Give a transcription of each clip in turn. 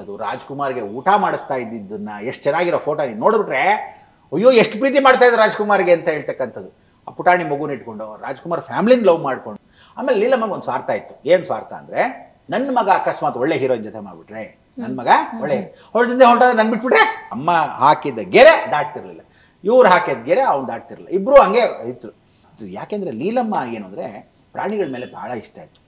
ಇರ್ತಕ್ಕಂಥದ್ದು ರಾಜ್ಕುಮಾರ್ಗೆ ಊಟ ಮಾಡಿಸ್ತಾ ಇದ್ದಿದ್ದನ್ನ ಎಷ್ಟು ಚೆನ್ನಾಗಿರೋ ಫೋಟೋ ನೀನು ನೋಡ್ಬಿಟ್ರೆ ಅಯ್ಯೋ ಎಷ್ಟು ಪ್ರೀತಿ ಮಾಡ್ತಾ ಇದ್ರು ರಾಜ್ಕುಮಾರ್ಗೆ ಅಂತ ಹೇಳ್ತಕ್ಕಂಥದ್ದು ಆ ಪುಟಾಣಿ ಮಗುನ ಇಟ್ಕೊಂಡು ರಾಜ್ಕುಮಾರ್ ಫ್ಯಾಮಿಲಿನ ಲವ್ ಮಾಡ್ಕೊಂಡು ಆಮೇಲೆ ಲೀಲಮ್ಮಂಗೆ ಒಂದು ಸ್ವಾರ್ಥ ಇತ್ತು ಏನು ಸ್ವಾರ್ಥ ಅಂದರೆ ನನ್ನ ಮಗ ಅಕಸ್ಮಾತ್ ಒಳ್ಳೆ ಹೀರೋಯಿನ್ ಜೊತೆ ಮಾಡ್ಬಿಟ್ರೆ ನನ್ನ ಮಗ ಒಳ್ಳೆ ಹೊರದಿಂದ ಹೊರಟಾಗ ನನ್ ಬಿಟ್ಬಿಟ್ರೆ ಅಮ್ಮ ಹಾಕಿದ್ದ ಗೆರೆ ದಾಟ್ತಿರ್ಲಿಲ್ಲ ಇವ್ರು ಹಾಕಿದ ಗೆರೆ ಅವ್ನು ದಾಟ್ತಿರ್ಲಿಲ್ಲ ಇಬ್ಬರು ಹಂಗೆ ಇತ್ತು ಇದು ಯಾಕೆಂದ್ರೆ ಲೀಲಮ್ಮ ಏನು ಅಂದರೆ ಪ್ರಾಣಿಗಳ ಮೇಲೆ ಬಹಳ ಇಷ್ಟ ಆಯಿತು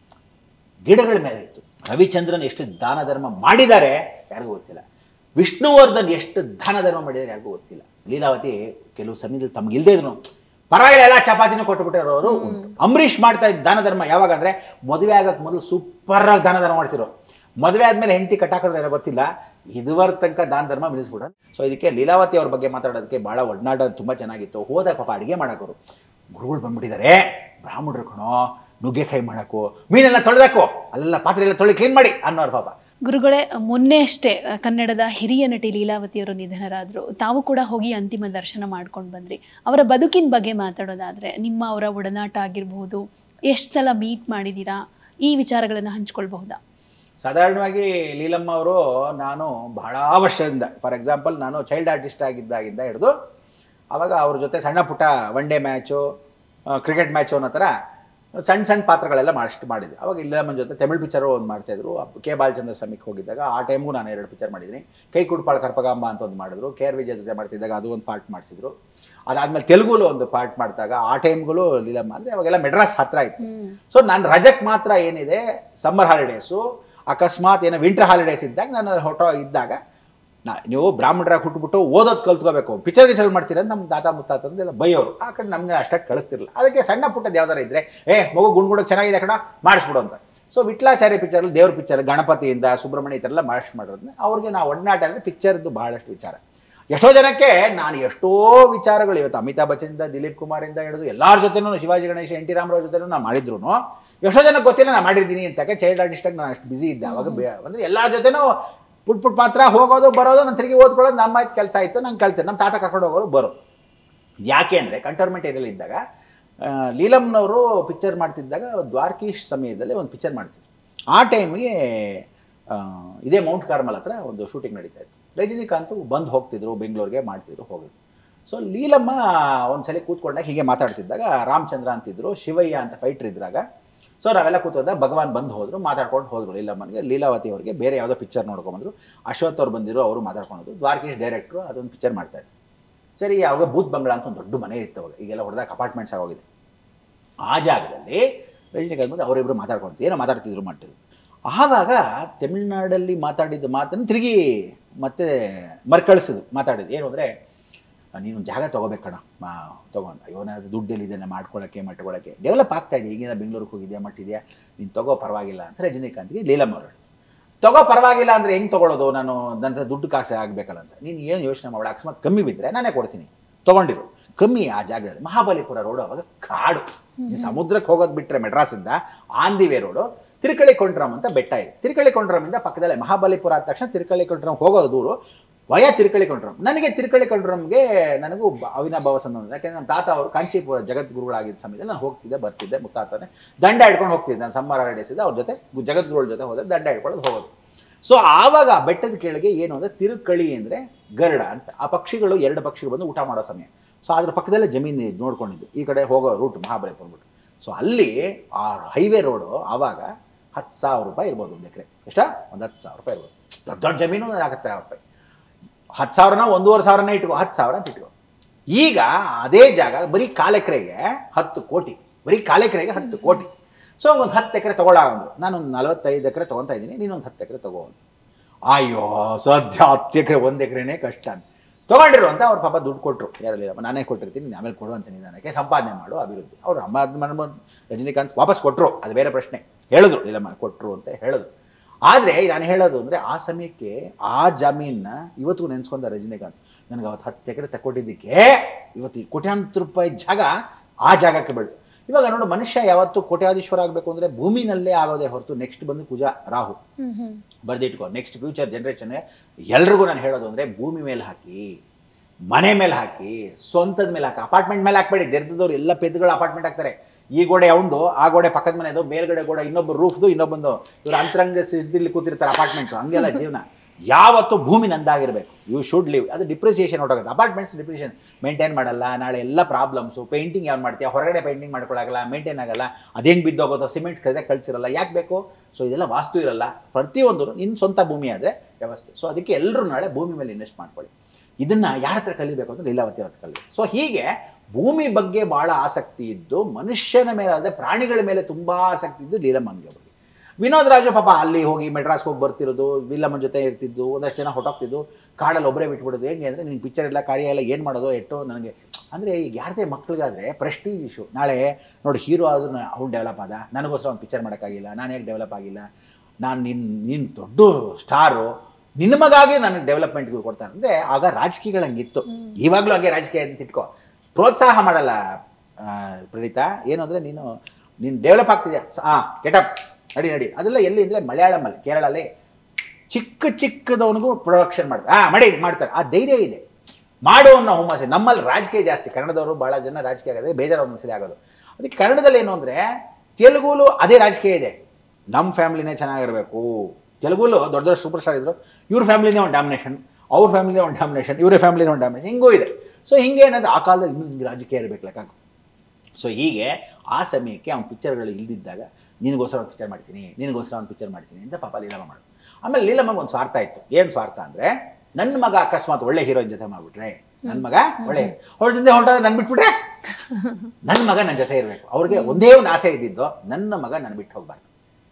ಗಿಡಗಳ ಮೇಲೆ ಇತ್ತು ರವಿಚಂದ್ರನ್ ಎಷ್ಟು ದಾನ ಧರ್ಮ ಮಾಡಿದ್ದಾರೆ ಯಾರಿಗೂ ಗೊತ್ತಿಲ್ಲ ವಿಷ್ಣುವರ್ಧನ್ ಎಷ್ಟು ದಾನ ಧರ್ಮ ಮಾಡಿದ್ದಾರೆ ಯಾರಿಗೂ ಗೊತ್ತಿಲ್ಲ ಲೀಲಾವತಿ ಕೆಲವು ಸಮಯದಲ್ಲಿ ತಮ್ಗೆ ಇಲ್ದೇ ಇದ್ರು ಪರವಾಗಿಲ್ಲ ಎಲ್ಲ ಚಪಾತಿನೂ ಕೊಟ್ಟುಬಿಟ್ಟಿರೋರು ಉಂಟು ಅಂಬರೀಷ್ ಮಾಡ್ತಾ ಇದ್ದ ದಾನ ಧರ್ಮ ಯಾವಾಗ ಅಂದ್ರೆ ಮದುವೆ ಆಗಕ್ಕೆ ಮೊದಲು ಸೂಪರ್ ಆಗಿ ದಾನ ಧರ್ಮ ಮಾಡ್ತಿರೋರು ಮದುವೆ ಆದ್ಮೇಲೆ ಹೆಂಡತಿ ಕಟ್ಟಾಕಿದ್ರೆ ಏನೋ ಗೊತ್ತಿಲ್ಲ ಇದುವರ ತನಕ ದಾನ ಧರ್ಮ ನಿಲ್ಲಿಸ್ಬಿಡ ಸೊ ಇದಕ್ಕೆ ಲೀಲಾವತಿ ಅವ್ರ ಬಗ್ಗೆ ಮಾತಾಡೋದಕ್ಕೆ ಬಹಳ ಒಡನಾಟ ತುಂಬ ಚೆನ್ನಾಗಿತ್ತು ಹೋದಾಗ ಪಾಪ ಅಡುಗೆ ಮಾಡೋರು ಗುರುಗಳು ಬಂದ್ಬಿಟ್ಟಿದ್ದಾರೆ ಬ್ರಾಹ್ಮಣರು ಕಣೋ ನುಗ್ಗೆಕಾಯಿ ಮಾಡಕ್ಕೋ ಮೀನೆಲ್ಲ ತೊಳೆದಾಕೋ ಅಲ್ಲೆಲ್ಲ ಪಾತ್ರೆ ಎಲ್ಲ ತೊಳಿ ಕ್ಲೀನ್ ಮಾಡಿ ಅನ್ನೋರು ಪಾಪ ಗುರುಗಳೇ ಮೊನ್ನೆ ಅಷ್ಟೇ ಅಹ್, ಕನ್ನಡದ ಹಿರಿಯ ನಟಿ ಲೀಲಾವತಿಯವರು ನಿಧನರಾದ್ರು ತಾವು ಕೂಡ ಹೋಗಿ ಅಂತಿಮ ದರ್ಶನ ಮಾಡ್ಕೊಂಡು ಬಂದ್ರಿ ಅವರ ಬದುಕಿನ ಬಗ್ಗೆ ಮಾತಾಡೋದಾದ್ರೆ ನಿಮ್ಮ ಅವರ ಒಡನಾಟ ಆಗಿರಬಹುದು ಎಷ್ಟು ಸಲ ಮೀಟ್ ಮಾಡಿದ್ದೀರಾ ಈ ವಿಚಾರಗಳನ್ನು ಹಂಚ್ಕೊಳ್ಬಹುದಾ ಸಾಧಾರಣವಾಗಿ ಲೀಲಮ್ಮ ಅವರು ನಾನು ಬಹಳ ವರ್ಷದಿಂದ ಫಾರ್ ಎಕ್ಸಾಂಪಲ್ ನಾನು ಚೈಲ್ಡ್ ಆರ್ಟಿಸ್ಟ್ ಆಗಿದ್ದಾಗಿಂದ ಹಿಡಿದು ಆವಾಗ ಅವ್ರ ಜೊತೆ ಸಣ್ಣ ಪುಟ್ಟ one day match cricket match ಅನ್ನೋ ಥರ ಸಣ್ಣ ಸಣ್ಣ ಪಾತ್ರಗಳೆಲ್ಲ ಮಾಡಿಷ್ಟು ಮಾಡಿದ್ದೆ ಅವಾಗ ಲೀಲಮ್ಮನ ಜೊತೆ ತಮಿಳ್ ಪಿಕ್ಚರು ಒಂದು ಮಾಡ್ತಾಯಿದ್ರು ಕೆ ಬಾಲಚಂದ್ರ ಸ್ವಾಮಿಗೆ ಹೋಗಿದ್ದಾಗ ಆ ಟೈಮ್ಗೂ ನಾನು ಎರಡು ಪಿಕ್ಚರ್ ಮಾಡಿದ್ದೀನಿ ಕೈ ಕುಡ್ಪಾಳ್ ಕರ್ಪಗಾಂಬ ಅಂತ ಒಂದು ಮಾಡಿದ್ರು ಕೆ ಆರ್ ವಿಜಯ್ ಜೊತೆ ಮಾಡ್ತಿದ್ದಾಗ ಅದು ಒಂದು ಪಾರ್ಟ್ ಮಾಡಿಸಿದ್ರು ಅದಾದ್ಮೇಲೆ ತೆಲುಗುಲು ಒಂದು ಪಾರ್ಟ್ ಮಾಡಿದಾಗ ಆ ಟೈಮ್ಗಳು ಲೀಲಮ್ಮ ಅಂದರೆ ಅವಾಗೆಲ್ಲ ಮೆಡ್ರಾಸ್ ಹತ್ರ ಇತ್ತು ಸೊ ನಾನು ರಜಕ್ಕೆ ಮಾತ್ರ ಏನಿದೆ ಸಮ್ಮರ್ ಹಾಲಿಡೇಸು ಅಕಸ್ಮಾತ್ ಏನೋ ವಿಂಟರ್ ಹಾಲಿಡೇಸ್ ಇದ್ದಾಗ ನಾನು ಹೊಟ್ಟೋ ಇದ್ದಾಗ ನಾ ನೀವು ಬ್ರಾಹ್ಮಣರಾಗಿ ಹುಟ್ಟುಬಿಟ್ಟು ಓದೋದು ಕಲ್ತ್ಕೋಬೇಕು ಪಿಕ್ಚರ್ ಗಿಚರ್ ಮಾಡ್ತೀರ ಅಂತ ನಮ್ಮ ತಾತ ಮುತ್ತಾತಂದೆಲ್ಲ ಬೈಯೋರು ಆ ಕಡೆ ನಮಗೆ ಅಷ್ಟಾಗಿ ಕಳಿಸ್ತಿರಲಿಲ್ಲ ಅದಕ್ಕೆ ಸಣ್ಣ ಪುಟ್ಟದ್ದು ಯಾವ್ದಾರ ಇದ್ರೆ ಏ ಮಗು ಗುಂಡ್ಗುಡಕ್ಕೆ ಚೆನ್ನಾಗಿದೆ ಕಣ ಮಾಡಿಸ್ಬಿಡು ಅಂತ ಸೊ ವಿಟ್ಲಾಚಾರ್ಯ ಪಿಕ್ಚರ್ ದೇವ್ರ ಪಿಕ್ಚರ್ ಗಣಪತಿಯಿಂದ ಸುಬ್ರಹ್ಮಣ್ಯ ಈ ಥರ ಎಲ್ಲ ಮಾಡಿಸ್ ಮಾಡೋದನ್ನ ಅವ್ರಿಗೆ ನಾವು ಒಡನಾಟ ಅಂದರೆ ಪಿಕ್ಚರ್ದು ಬಹಳಷ್ಟು ವಿಚಾರ ಎಷ್ಟೋ ಜನಕ್ಕೆ ನಾನು ಎಷ್ಟೋ ವಿಚಾರಗಳು ಇವತ್ತು ಅಮಿತಾಬ್ ಬಚ್ಚನಿಂದ ದಿಲೀಪ್ ಕುಮಾರಿಂದ ಹಿಡಿದು ಎಲ್ಲರ ಜೊತೆನೂ ಶಿವಾಜಿ ಗಣೇಶ ಎನ್ ಟಿ ರಾಮರಾವ್ ಜೊತೆನೂ ನಾನು ಮಾಡಿದ್ರು ಎಷ್ಟೋ ಜನಕ್ಕೆ ಗೊತ್ತಿಲ್ಲ ನಾನು ಮಾಡಿದ್ದೀನಿ ಅಂತಕ್ಕೆ ಚೈಲ್ಡ್ ಆರ್ಟಿಸ್ಟಾಗಿ ನಾನು ಅಷ್ಟು ಬಿಸಿ ಇದ್ದೆ ಅವಾಗ ಬೇ ಅಂದರೆ ಎಲ್ಲ ಜೊತೆನೂ ಪುಟ್ ಪುಟ್ ಪಾತ್ರ ಹೋಗೋದು ಬರೋದು ನಾನು ತಿರುಗಿ ಓದ್ಕೊಳ್ಳೋದು ನಮ್ಮ ಆಯ್ತು ಕೆಲಸ ಆಯಿತು ನಾನು ಕಲ್ತೀನಿ ನಮ್ಮ ತಾತ ಕರ್ಕೊಂಡು ಹೋಗೋರು ಬರೋದು ಯಾಕೆ ಅಂದರೆ ಕಂಟೋನ್ಮೆಂಟ್ ಏರಿಯಲ್ಲಿ ಇದ್ದಾಗ ಆ, ಲೀಲಮ್ನವರು ಪಿಕ್ಚರ್ ಮಾಡ್ತಿದ್ದಾಗ ದ್ವಾರಕೀಶ್ ಸಮಯದಲ್ಲಿ ಒಂದು ಪಿಕ್ಚರ್ ಮಾಡ್ತಿದ್ರು ಆ ಟೈಮ್ಗೆ ಇದೇ ಮೌಂಟ್ ಕಾರ್ಮಲ್ ಹತ್ರ ಒಂದು ಶೂಟಿಂಗ್ ನಡೀತಾ ಇತ್ತು ರಜನಿಕಾಂತ್ ಬಂದು ಹೋಗ್ತಿದ್ರು ಬೆಂಗಳೂರಿಗೆ ಮಾಡ್ತಿದ್ರು ಹೋಗಿದ್ರು ಸೊ ಲೀಲಮ್ಮ ಒಂದ್ಸಲಿ ಕೂತ್ಕೊಂಡಾಗ ಹೀಗೆ ಮಾತಾಡ್ತಿದ್ದಾಗ ರಾಮಚಂದ್ರ ಅಂತಿದ್ರು ಶಿವಯ್ಯ ಅಂತ ಫೈಟ್ರ್ ಇದ್ರಾಗ ಸೊ ನಾವೆಲ್ಲ ಕೂತೋದಾಗ ಭಗವಾನ್ ಬಂದು ಹೋದ್ರು ಮಾತಾಡ್ಕೊಂಡು ಹೋದ್ರು ಲೀಲಮ್ಮನಿಗೆ ಲೀಲಾವತಿ ಅವರಿಗೆ ಬೇರೆ ಯಾವುದೋ ಪಿಕ್ಚರ್ ನೋಡ್ಕೊಂಬಂದ್ರು ಅಶ್ವಥ್ ಅವ್ರು ಬಂದಿರೋ ಅವರು ಮಾತಾಡ್ಕೊಂಡು ದ್ವಾರಕೀಶ್ ಡೈರೆಕ್ಟ್ರು ಅದೊಂದು ಪಿಕ್ಚರ್ ಮಾಡ್ತಾ ಇದ್ರು ಸರಿ ಅವಾಗ ಬೂತ್ ಬಂಗ್ಲಾ ಅಂತ ಒಂದು ದೊಡ್ಡ ಮನೆ ಇತ್ತು ಅವಾಗ ಈಗೆಲ್ಲ ಹೊಡೆದಾಗ ಅಪಾರ್ಟ್ಮೆಂಟ್ಸ್ ಆಗೋಗಿದೆ ಆ ಜಾಗದಲ್ಲಿ ರಜನಿಕಾಂತ್ ಬಂದು ಅವರಿಬ್ಬರು ಮಾತಾಡ್ಕೊಳ್ತಿದ್ರು ಏನೋ ಮಾತಾಡ್ತಿದ್ರು ಮಾಡ್ತಿದ್ರು ಆವಾಗ ತಮಿಳ್ನಾಡಲ್ಲಿ ಮಾತಾಡಿದ ಮಾತನ್ನು ತಿರುಗಿ ಮತ್ತೆ ಮರ್ಕಳಿಸಿದ್ರು ಮಾತಾಡಿದ್ದು ಏನು ಅಂದರೆ ನೀನು ಜಾಗ ತೊಗೋಬೇಕಣ ಮಾ ತೊಗೊಂಡು ಅಯ್ಯೋ ನಾನು ದುಡ್ಡಲ್ಲಿದೆ ಮಾಡ್ಕೊಳ್ಳೋಕ್ಕೆ ಮಾಡ್ಕೊಳ್ಳೋಕ್ಕೆ ಡೆವಲಪ್ ಆಗ್ತಾ ಇದೆ ಈಗಿನ ಬೆಂಗಳೂರಿಗೆ ಹೋಗಿದ್ಯಾ ಮಟ್ಟಿದೆಯಾ ನೀನು ತಗೋ ಪರವಾಗಿಲ್ಲ ಅಂತ ರಜನಿಕಾಂತ್ಗೆ ಲೀಲಮ್ಮ ಅವರು ತಗೋ ಪರವಾಗಿಲ್ಲ ಅಂದರೆ ಹೆಂಗೆ ತೊಗೊಳೋದು ನಾನು ನನ್ನ ಹತ್ರ ದುಡ್ಡು ಕಾಸೆ ಆಗಬೇಕಲ್ಲ ಅಂತ ನೀನು ಏನು ಯೋಚನೆ ಮಾಡ ಅಕಸ್ಮಾತ್ ಕಮ್ಮಿ ಬಿದ್ದರೆ ನಾನೇ ಕೊಡ್ತೀನಿ ತೊಗೊಂಡಿರು ಕಮ್ಮಿ ಆ ಜಾಗದಲ್ಲಿ ಮಹಾಬಲಿಪುರ ರೋಡು ಅವಾಗ ಕಾಡು ಈ ಸಮುದ್ರಕ್ಕೆ ಹೋಗೋದು ಬಿಟ್ಟರೆ ಮೆಡ್ರಾಸಿಂದ on the way road Thirukazhukundram ಅಂತ ಬೆಟ್ಟ ಇದೆ ತಿರುಕಳಿ ಕೊಂಡ್ರಮಿಂದ ಪಕ್ಕದಲ್ಲೇ ಮಹಾಬಲಿಪುರ ಆದ ತಕ್ಷಣ ತಿರುಕಳಿ ಕೊಂಡ್ರಮ್ ಹೋಗೋದು ದೂರು ವಯ ತಿರುಕಳಿ ಕೊಂಡ್ರಮ್ ನನಗೆ ತಿರುಕಳಿ ಕೊಂಡ್ರಮ್ಗೆ ನನಗೂ ಬ- ಅವಿನಾಭಾವ ಸಂಬಂಧ ಯಾಕೆಂದ್ರೆ ನಮ್ಮ ತಾತ ಅವರು ಕಾಂಚೀಪುರ ಜಗದ್ಗುರುಗಳಾಗಿದ್ದ ಸಮಯದಲ್ಲಿ ನಾನು ಹೋಗ್ತಿದ್ದೆ ಬರ್ತಿದ್ದೆ ಮುತ್ತಾತನೇ ದಂಡ ಹಿಡ್ಕೊಂಡು ಹೋಗ್ತಿದ್ದೆ ನಾನು ಸಮ್ಮರ್ ಹಾಲಿಡೇಸ್ ಇದೆ ಅವ್ರ ಜೊತೆ ಗು- ಜಗದ್ಗುರುಗಳ ಜೊತೆ ಹೋದ್ರೆ ದಂಡ ಹಿಡ್ಕೊಳ್ಳೋದು ಹೋಗೋದು ಸೊ ಆವಾಗ ಆ ಬೆಟ್ಟದ ಕೆಳಗೆ ಏನು ಅಂದರೆ ತಿರುಕಳಿ ಅಂದರೆ ಗರುಡ ಅಂತ ಆ ಪಕ್ಷಿಗಳು ಎರಡು ಪಕ್ಷಿಗಳು ಬಂದು ಊಟ ಮಾಡೋ ಸಮಯ ಸೊ ಅದ್ರ ಪಕ್ಕದಲ್ಲೇ ಜಮೀನು ನೋಡ್ಕೊಂಡಿದ್ದು ಈ ಕಡೆ ಹೋಗೋ ರೂಟ್ ಮಹಾಬಲಿಪುರ ಬಿಟ್ಟು ಸೊ ಅಲ್ಲಿ ಆ ಹೈವೇ ರೋಡು ಆವಾಗ ಹತ್ತು ಸಾವಿರ ರೂಪಾಯಿ ಇರ್ಬೋದು ಒಂದು ಎಕರೆ ಎಷ್ಟಾ ಒಂದು ಹತ್ತು ಸಾವಿರ ರೂಪಾಯಿ ಇರ್ಬೋದು ದೊಡ್ಡ ದೊಡ್ಡ ಜಮೀನು ಆಗುತ್ತೆ ಸಾವಿರ ರೂಪಾಯಿ ಹತ್ತು ಸಾವಿರನ ಒಂದೂವರೆ ಸಾವಿರನೇ ಇಟ್ಕೋ ಹತ್ತು ಸಾವಿರ ಅಂತ ಇಟ್ಕೋ ಈಗ ಅದೇ ಜಾಗ ಬರೀ ಕಾಲು ಎಕರೆಗೆ ಹತ್ತು ಕೋಟಿ ಬರೀ ಕಾಲು ಎಕರೆಗೆ ಹತ್ತು ಕೋಟಿ ಸೊ ಒಂದು ಹತ್ತು ಎಕರೆ ತಗೊಳ್ಳಾಗೊಂಡು ನಾನು ಒಂದು ನಲವತ್ತೈದು ಎಕರೆ ತೊಗೊತಾ ಇದ್ದೀನಿ ನೀನೊಂದು ಹತ್ತು ಎಕರೆ ತಗೋ ಅಂತ ಅಯ್ಯೋ ಸದ್ಯ ಹತ್ತು ಎಕರೆ ಒಂದು ಎಕರೆನೇ ಕಷ್ಟ ಅಂತ ತೊಗೊಂಡಿರು ಅಂತ ಅವ್ರ ಪಾಪ ದುಡ್ಡು ಕೊಟ್ಟರು ಯಾರಲ್ಲಿ ನಾನೇ ಕೊಟ್ಟಿರ್ತೀನಿ ನೀನು ಆಮೇಲೆ ಕೊಡು ಅಂತ ನಿಧಾನಕ್ಕೆ ಸಂಪಾದನೆ ಮಾಡು ಅಭಿವೃದ್ಧಿ ಅವ್ರು ಅಮ್ಮ ಅದ್ ಮನ ರಜನಿಕಾಂತ್ ವಾಪಸ್ ಕೊಟ್ಟರು ಅದು ಬೇರೆ ಪ್ರಶ್ನೆ ಹೇಳಿದ್ರು ಇಲ್ಲಮ್ಮ ಕೊಟ್ಟರು ಅಂತ ಹೇಳಿದ್ರು ಆದರೆ ನಾನು ಹೇಳೋದು ಅಂದರೆ ಆ ಸಮಯಕ್ಕೆ ಆ ಜಮೀನನ್ನ ಇವತ್ತಿಗೂ ನೆನೆಸ್ಕೊಂಡ ರಜನಿಕಾಂತ್ ನನಗೆ ಅವತ್ತು ಹತ್ತು ಎಕರೆ ತಗೊಟ್ಟಿದ್ದಕ್ಕೆ ಇವತ್ತು ಈ ಕೋಟ್ಯಾಂತರ ರೂಪಾಯಿ ಜಾಗ ಆ ಜಾಗಕ್ಕೆ ಬೆಳೆದು ಇವಾಗ ನೋಡು ಮನುಷ್ಯ ಯಾವತ್ತು ಕೋಟ್ಯಾಧೀಶ್ವರ ಆಗಬೇಕು ಅಂದರೆ ಭೂಮಿನಲ್ಲೇ ಆಗೋದೇ ಹೊರತು ನೆಕ್ಸ್ಟ್ ಬಂದು ಕುಜ ರಾಹು ಹ್ಮ್ ಹ್ಮ್ ಬರ್ದಿಟ್ಕೋ ನೆಕ್ಸ್ಟ್ ಫ್ಯೂಚರ್ ಜನ್ರೇಷನ್ ಎಲ್ರಿಗೂ ನಾನು ಹೇಳೋದು ಅಂದರೆ ಭೂಮಿ ಮೇಲೆ ಹಾಕಿ ಮನೆ ಮೇಲೆ ಹಾಕಿ ಸ್ವಂತದ ಮೇಲೆ ಹಾಕಿ ಅಪಾರ್ಟ್ಮೆಂಟ್ ಮೇಲೆ ಹಾಕ್ಬೇಡಿ ದೆರ್ದದವ್ರು ಎಲ್ಲ ಪೆದ್ದುಗಳು ಅಪಾರ್ಟ್ಮೆಂಟ್ ಹಾಕ್ತಾರೆ ಈ ಗೋಡೆ ಅವಂದು ಆ ಗೋಡೆ ಪಕ್ಕದ ಮನೆದು ಮೇಲ್ಗಡೆ ಗೋಡೆ ಇನ್ನೊಬ್ಬ ರೂಫ್ದು ಇನ್ನೊಬ್ಬಂದು ಇವ್ರ ಅಂತರಂಗ ಸಿದ್ದಿಲ್ಲಿ ಕೂತಿರ್ತಾರೆ ಅಪಾರ್ಟ್ಮೆಂಟ್ ಹಂಗೆಲ್ಲ ಜೀವನ ಯಾವತ್ತು ಭೂಮಿ ನಂದಾಗಿರ್ಬೇಕು ಯು ಶುಡ್ ಲಿವ್ ಅದು ಡಿಪ್ರಿಸಿಯೇಷನ್ ಹೊರಟೋಗುತ್ತೆ ಅಪಾರ್ಟ್ಮೆಂಟ್ಸ್ ಡಿಪ್ರಿಸಿಯೇಷನ್ ಮೇಂಟೈನ್ ಮಾಡಲ್ಲ ನಾಳೆ ಎಲ್ಲ ಪ್ರಾಬ್ಲಮ್ಸು ಪೇಂಟಿಂಗ್ ಯಾವ್ದು ಮಾಡ್ತೀಯ ಹೊರಗಡೆ ಪೇಂಟಿಂಗ್ ಮಾಡ್ಕೊಳಗಲ್ಲ ಮೇಂಟೈನ್ ಆಗಲ್ಲ ಅದು ಹೆಂಗೆ ಬಿದ್ದೋಗೋದು ಸಿಮೆಂಟ್ ಕದೆ ಕಳ್ಸಿರಲ್ಲ ಯಾಕೆ ಬೇಕು ಸೊ ಇದೆಲ್ಲ ವಾಸ್ತು ಇರಲ್ಲ ಪ್ರತಿಯೊಂದು ನಿನ್ನ ಸ್ವಂತ ಭೂಮಿ ಆದರೆ ವ್ಯವಸ್ಥೆ ಸೊ ಅದಕ್ಕೆ ಎಲ್ಲರೂ ನಾಳೆ ಭೂಮಿ ಮೇಲೆ ಇನ್ವೆಸ್ಟ್ ಮಾಡ್ಕೊಳ್ಳಿ ಇದನ್ನ ಯಾರ ಹತ್ರ ಕಲಿಬೇಕು ಅಂದ್ರೆ ಲೀಲಾವತಿ ಹತ್ರ ಕಲಿ ಸೊ ಹೀಗೆ ಭೂಮಿ ಬಗ್ಗೆ ಬಹಳ ಆಸಕ್ತಿ ಇದ್ದು ಮನುಷ್ಯನ ಮೇಲೆ ಅಲ್ಲದೆ ಪ್ರಾಣಿಗಳ ಮೇಲೆ ತುಂಬಾ ಆಸಕ್ತಿ ಇದ್ದು ಲೀಲಮ್ಮನಿಗೆ ಅವರಿಗೆ ವಿನೋದ್ ರಾಜು ಪಾಪ ಅಲ್ಲಿ ಹೋಗಿ ಮೆಡ್ರಾಸ್ಗೆ ಹೋಗಿ ಬರ್ತಿರೋದು ವಿಲ್ಲಮ್ಮನ ಜೊತೆ ಇರ್ತಿದ್ದು ಒಂದಷ್ಟು ಜನ ಹೊಟ್ಟೋಗ್ತಿದ್ದು ಕಾಡಲ್ಲಿ ಒಬ್ಬರೇ ಬಿಟ್ಬಿಡೋದು ಹೆಂಗೆ ಅಂದರೆ ನಿನ್ನ ಪಿಕ್ಚರ್ ಎಲ್ಲ ಕಾರ್ಯ ಎಲ್ಲ ಏನು ಮಾಡೋದು ಎಟ್ಟು ನನಗೆ ಅಂದರೆ ಈಗ ಯಾರದೇ ಮಕ್ಳಿಗಾದರೆ ಪ್ರೆಸ್ಟೀಜ್ ಇಶ್ಯೂ ನಾಳೆ ನೋಡಿ ಹೀರೋ ಆದ್ರೂ ಅವ್ನು ಡೆವಲಪ್ ಆದ ನನಗೋಸ್ಕರ ಒಂದು ಪಿಕ್ಚರ್ ಮಾಡೋಕ್ಕಾಗಿಲ್ಲ ನಾನು ಹೇಗೆ ಡೆವಲಪ್ ಆಗಿಲ್ಲ ನಾನು ನಿನ್ನ ನಿನ್ನ ದೊಡ್ಡ ಸ್ಟಾರು ನಿನ್ನ ಮಗಾಗಿ ನನಗೆ ಡೆವಲಪ್ಮೆಂಟ್ಗೆ ಕೊಡ್ತಾನೆ ಅಂದರೆ ಆಗ ರಾಜಕೀಯಗಳು ಹಂಗಿತ್ತು ಇವಾಗಲೂ ಹಾಗೆ ರಾಜಕೀಯ ಅಂತ ಇಟ್ಕೋ ಪ್ರೋತ್ಸಾಹ ಮಾಡಲ್ಲ ಆ, ಪ್ರಣೀತಾ ಏನು ಅಂದರೆ ನೀನು ನೀನು ಡೆವಲಪ್ ಆಗ್ತಿದ್ಯಾ ಹಾಂ ಗೆಟಪ್ ನಡಿ ನಡಿ ಅದೆಲ್ಲ ಎಲ್ಲಿ ಅಂದರೆ ಮಲಯಾಳಮಲ್ಲಿ ಕೇರಳಲ್ಲಿ ಚಿಕ್ಕ ಚಿಕ್ಕದವನಿಗೂ ಪ್ರೊಡಕ್ಷನ್ ಮಾಡ್ತಾರೆ ಹಾಂ ಮಾಡಿ ಮಾಡ್ತಾರೆ ಆ ಧೈರ್ಯ ಇದೆ ಮಾಡು ಅನ್ನೋ ಹುಮ್ಮಸ್ಸೆ ನಮ್ಮಲ್ಲಿ ರಾಜಕೀಯ ಜಾಸ್ತಿ ಕನ್ನಡದವರು ಭಾಳ ಜನ ರಾಜಕೀಯ ಆಗೋದ್ರೆ ಬೇಜಾರು ಒಂದೊಂದ್ಸಲಿ ಆಗೋದು ಅದಕ್ಕೆ ಕನ್ನಡದಲ್ಲಿ ಏನು ಅಂದರೆ ತೆಲುಗುಲು ಅದೇ ರಾಜಕೀಯ ಇದೆ ನಮ್ಮ ಫ್ಯಾಮಿಲಿನೇ ಚೆನ್ನಾಗಿರಬೇಕು ತೆಲುಗುಲು ದೊಡ್ಡ ದೊಡ್ಡ ಸೂಪರ್ ಸ್ಟಾರ್ ಇದ್ರು ಇವ್ರ ಫ್ಯಾಮಿಲಿನೇ ಒಂದು ಡಾಮಿನೇಷನ್ ಅವ್ರ ಫ್ಯಾಮಿಲಿನೇ ಒಂದು ಡಾಮಿನೇಷನ್ ಇವರ ಫ್ಯಾಮಿಲಿನೇ ಒಂದು ಡಾಮಿನೇಷನ್ ಹಿಂಗೂ ಇದೆ ಸೊ ಹಿಂಗೆ ಏನಂದ್ರೆ ಆ ಕಾಲದಲ್ಲಿ ಇನ್ನೂ ಹಿಂಗೆ ರಾಜಕೀಯ ಇರಬೇಕು ಲೆಕ್ಕ ಸೊ ಹೀಗೆ ಆ ಸಮಯಕ್ಕೆ ಅವ್ನ ಪಿಕ್ಚರ್ಗಳು ಇಲ್ದಿದ್ದಾಗ ನಿನಗೋಸ್ಕರ ಒಂದು ಪಿಕ್ಚರ್ ಮಾಡ್ತೀನಿ ನಿನಗೋಸ್ಕರ ಒಂದು ಪಿಕ್ಚರ್ ಮಾಡ್ತೀನಿ ಅಂತ ಪಾಪ ಲೀಲಮ್ಮ ಮಾಡು ಆಮೇಲೆ ಲೀಲಮ್ಮಗೆ ಒಂದು ಸ್ವಾರ್ಥ ಇತ್ತು ಏನು ಸ್ವಾರ್ಥ ಅಂದರೆ ನನ್ನ ಮಗ ಅಕಸ್ಮಾತ್ ಒಳ್ಳೆ ಹೀರೋಯಿನ್ ಜೊತೆ ಮಾಡ್ಬಿಟ್ರೆ ನನ್ನ ಮಗ ಒಳ್ಳೆ ಅವಳ ಜೊತೆ ಹೊರಟ ನನ್ನ ಬಿಟ್ಬಿಟ್ರೆ ನನ್ನ ಮಗ ನನ್ನ ಜೊತೆ ಇರಬೇಕು ಅವ್ರಿಗೆ ಒಂದೇ ಒಂದು ಆಸೆ ಇದ್ದಿದ್ದು ನನ್ನ ಮಗ ನನ್ನ ಬಿಟ್ಟು ಹೋಗ್ಬಾರ್ದು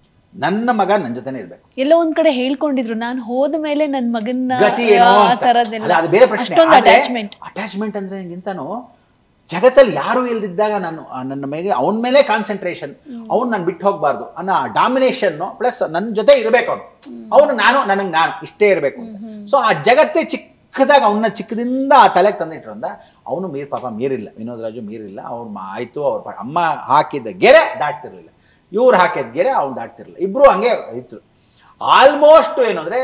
ನನ್ನ ಮಗ ನನ್ನ ಜೊತೆನೇ ಇರಬೇಕು ಎಲ್ಲೋ ಒಂದ್ ಕಡೆ ಹೇಳ್ಕೊಂಡಿದ್ರು ನಾನು ಹೋದ ಮೇಲೆ ನನ್ ಮಗನ್ನ ಗತಿ ಏನು ಆ ಅಂತ. ತರದೆಲ್ಲ ಅದು- ಅದು ಬೇರೆ ಪ್ರಶ್ನೆ ಅಷ್ಟೊಂದು ಅಟ್ಯಾಚ್ಮೆಂಟ್ ಅಟ್ಯಾಚ್ಮೆಂಟ್ ಅಂದ್ರೆ ಹೆಂಗಿಂತಾನು ಜಗತ್ತಲ್ಲಿ ಯಾರು ಇಲ್ದಿದ್ದಾಗ ನಾನು ಆ ನನ್ನ ಮೇಲೆ ಅವನ ಮೇಲೆ ಕಾನ್ಸಂಟ್ರೇಷನ್ ಅವ್ನು ನಾನು ಬಿಟ್ಟು ಹೋಗ್ಬಾರ್ದು ಅನ್ನೋ ಡಾಮಿನೇಷನ್ ಪ್ಲಸ್ ನನ್ನ ಜೊತೆ ಇರಬೇಕು ಅವನು ಅವನು ನಾನು ನನಗೆ ನಾನು ಇಷ್ಟೇ ಇರಬೇಕು ಸೊ ಆ ಜಗತ್ತೇ ಚಿಕ್ಕದಾಗ ಅವನ್ನ ಚಿಕ್ಕದಿಂದ ಆ ತಲೆಗೆ ತಂದಿಟ್ರಿಂದ ಅವನು ಮೀರ್ ಪಾಪ ಮೀರಿಲ್ಲ ವಿನೋದ್ ರಾಜು ಮೀರಿಲ್ಲ ಅವ್ರು ಮಾ- ಆಯ್ತು ಅವ್ರ ಪ- ಅಮ್ಮ ಹಾಕಿದ ಗೆರೆ ದಾಟ್ತಿರ್ಲಿಲ್ಲ ಇವ್ರು ಹಾಕಿದ ಗೆರೆ ಅವ್ನು ದಾಟ್ತಿರ್ಲಿಲ್ಲ ಇಬ್ರು ಹಂಗೆ ಇದ್ರು ಆಲ್ಮೋಸ್ಟ್ ಏನು ಅಂದ್ರೆ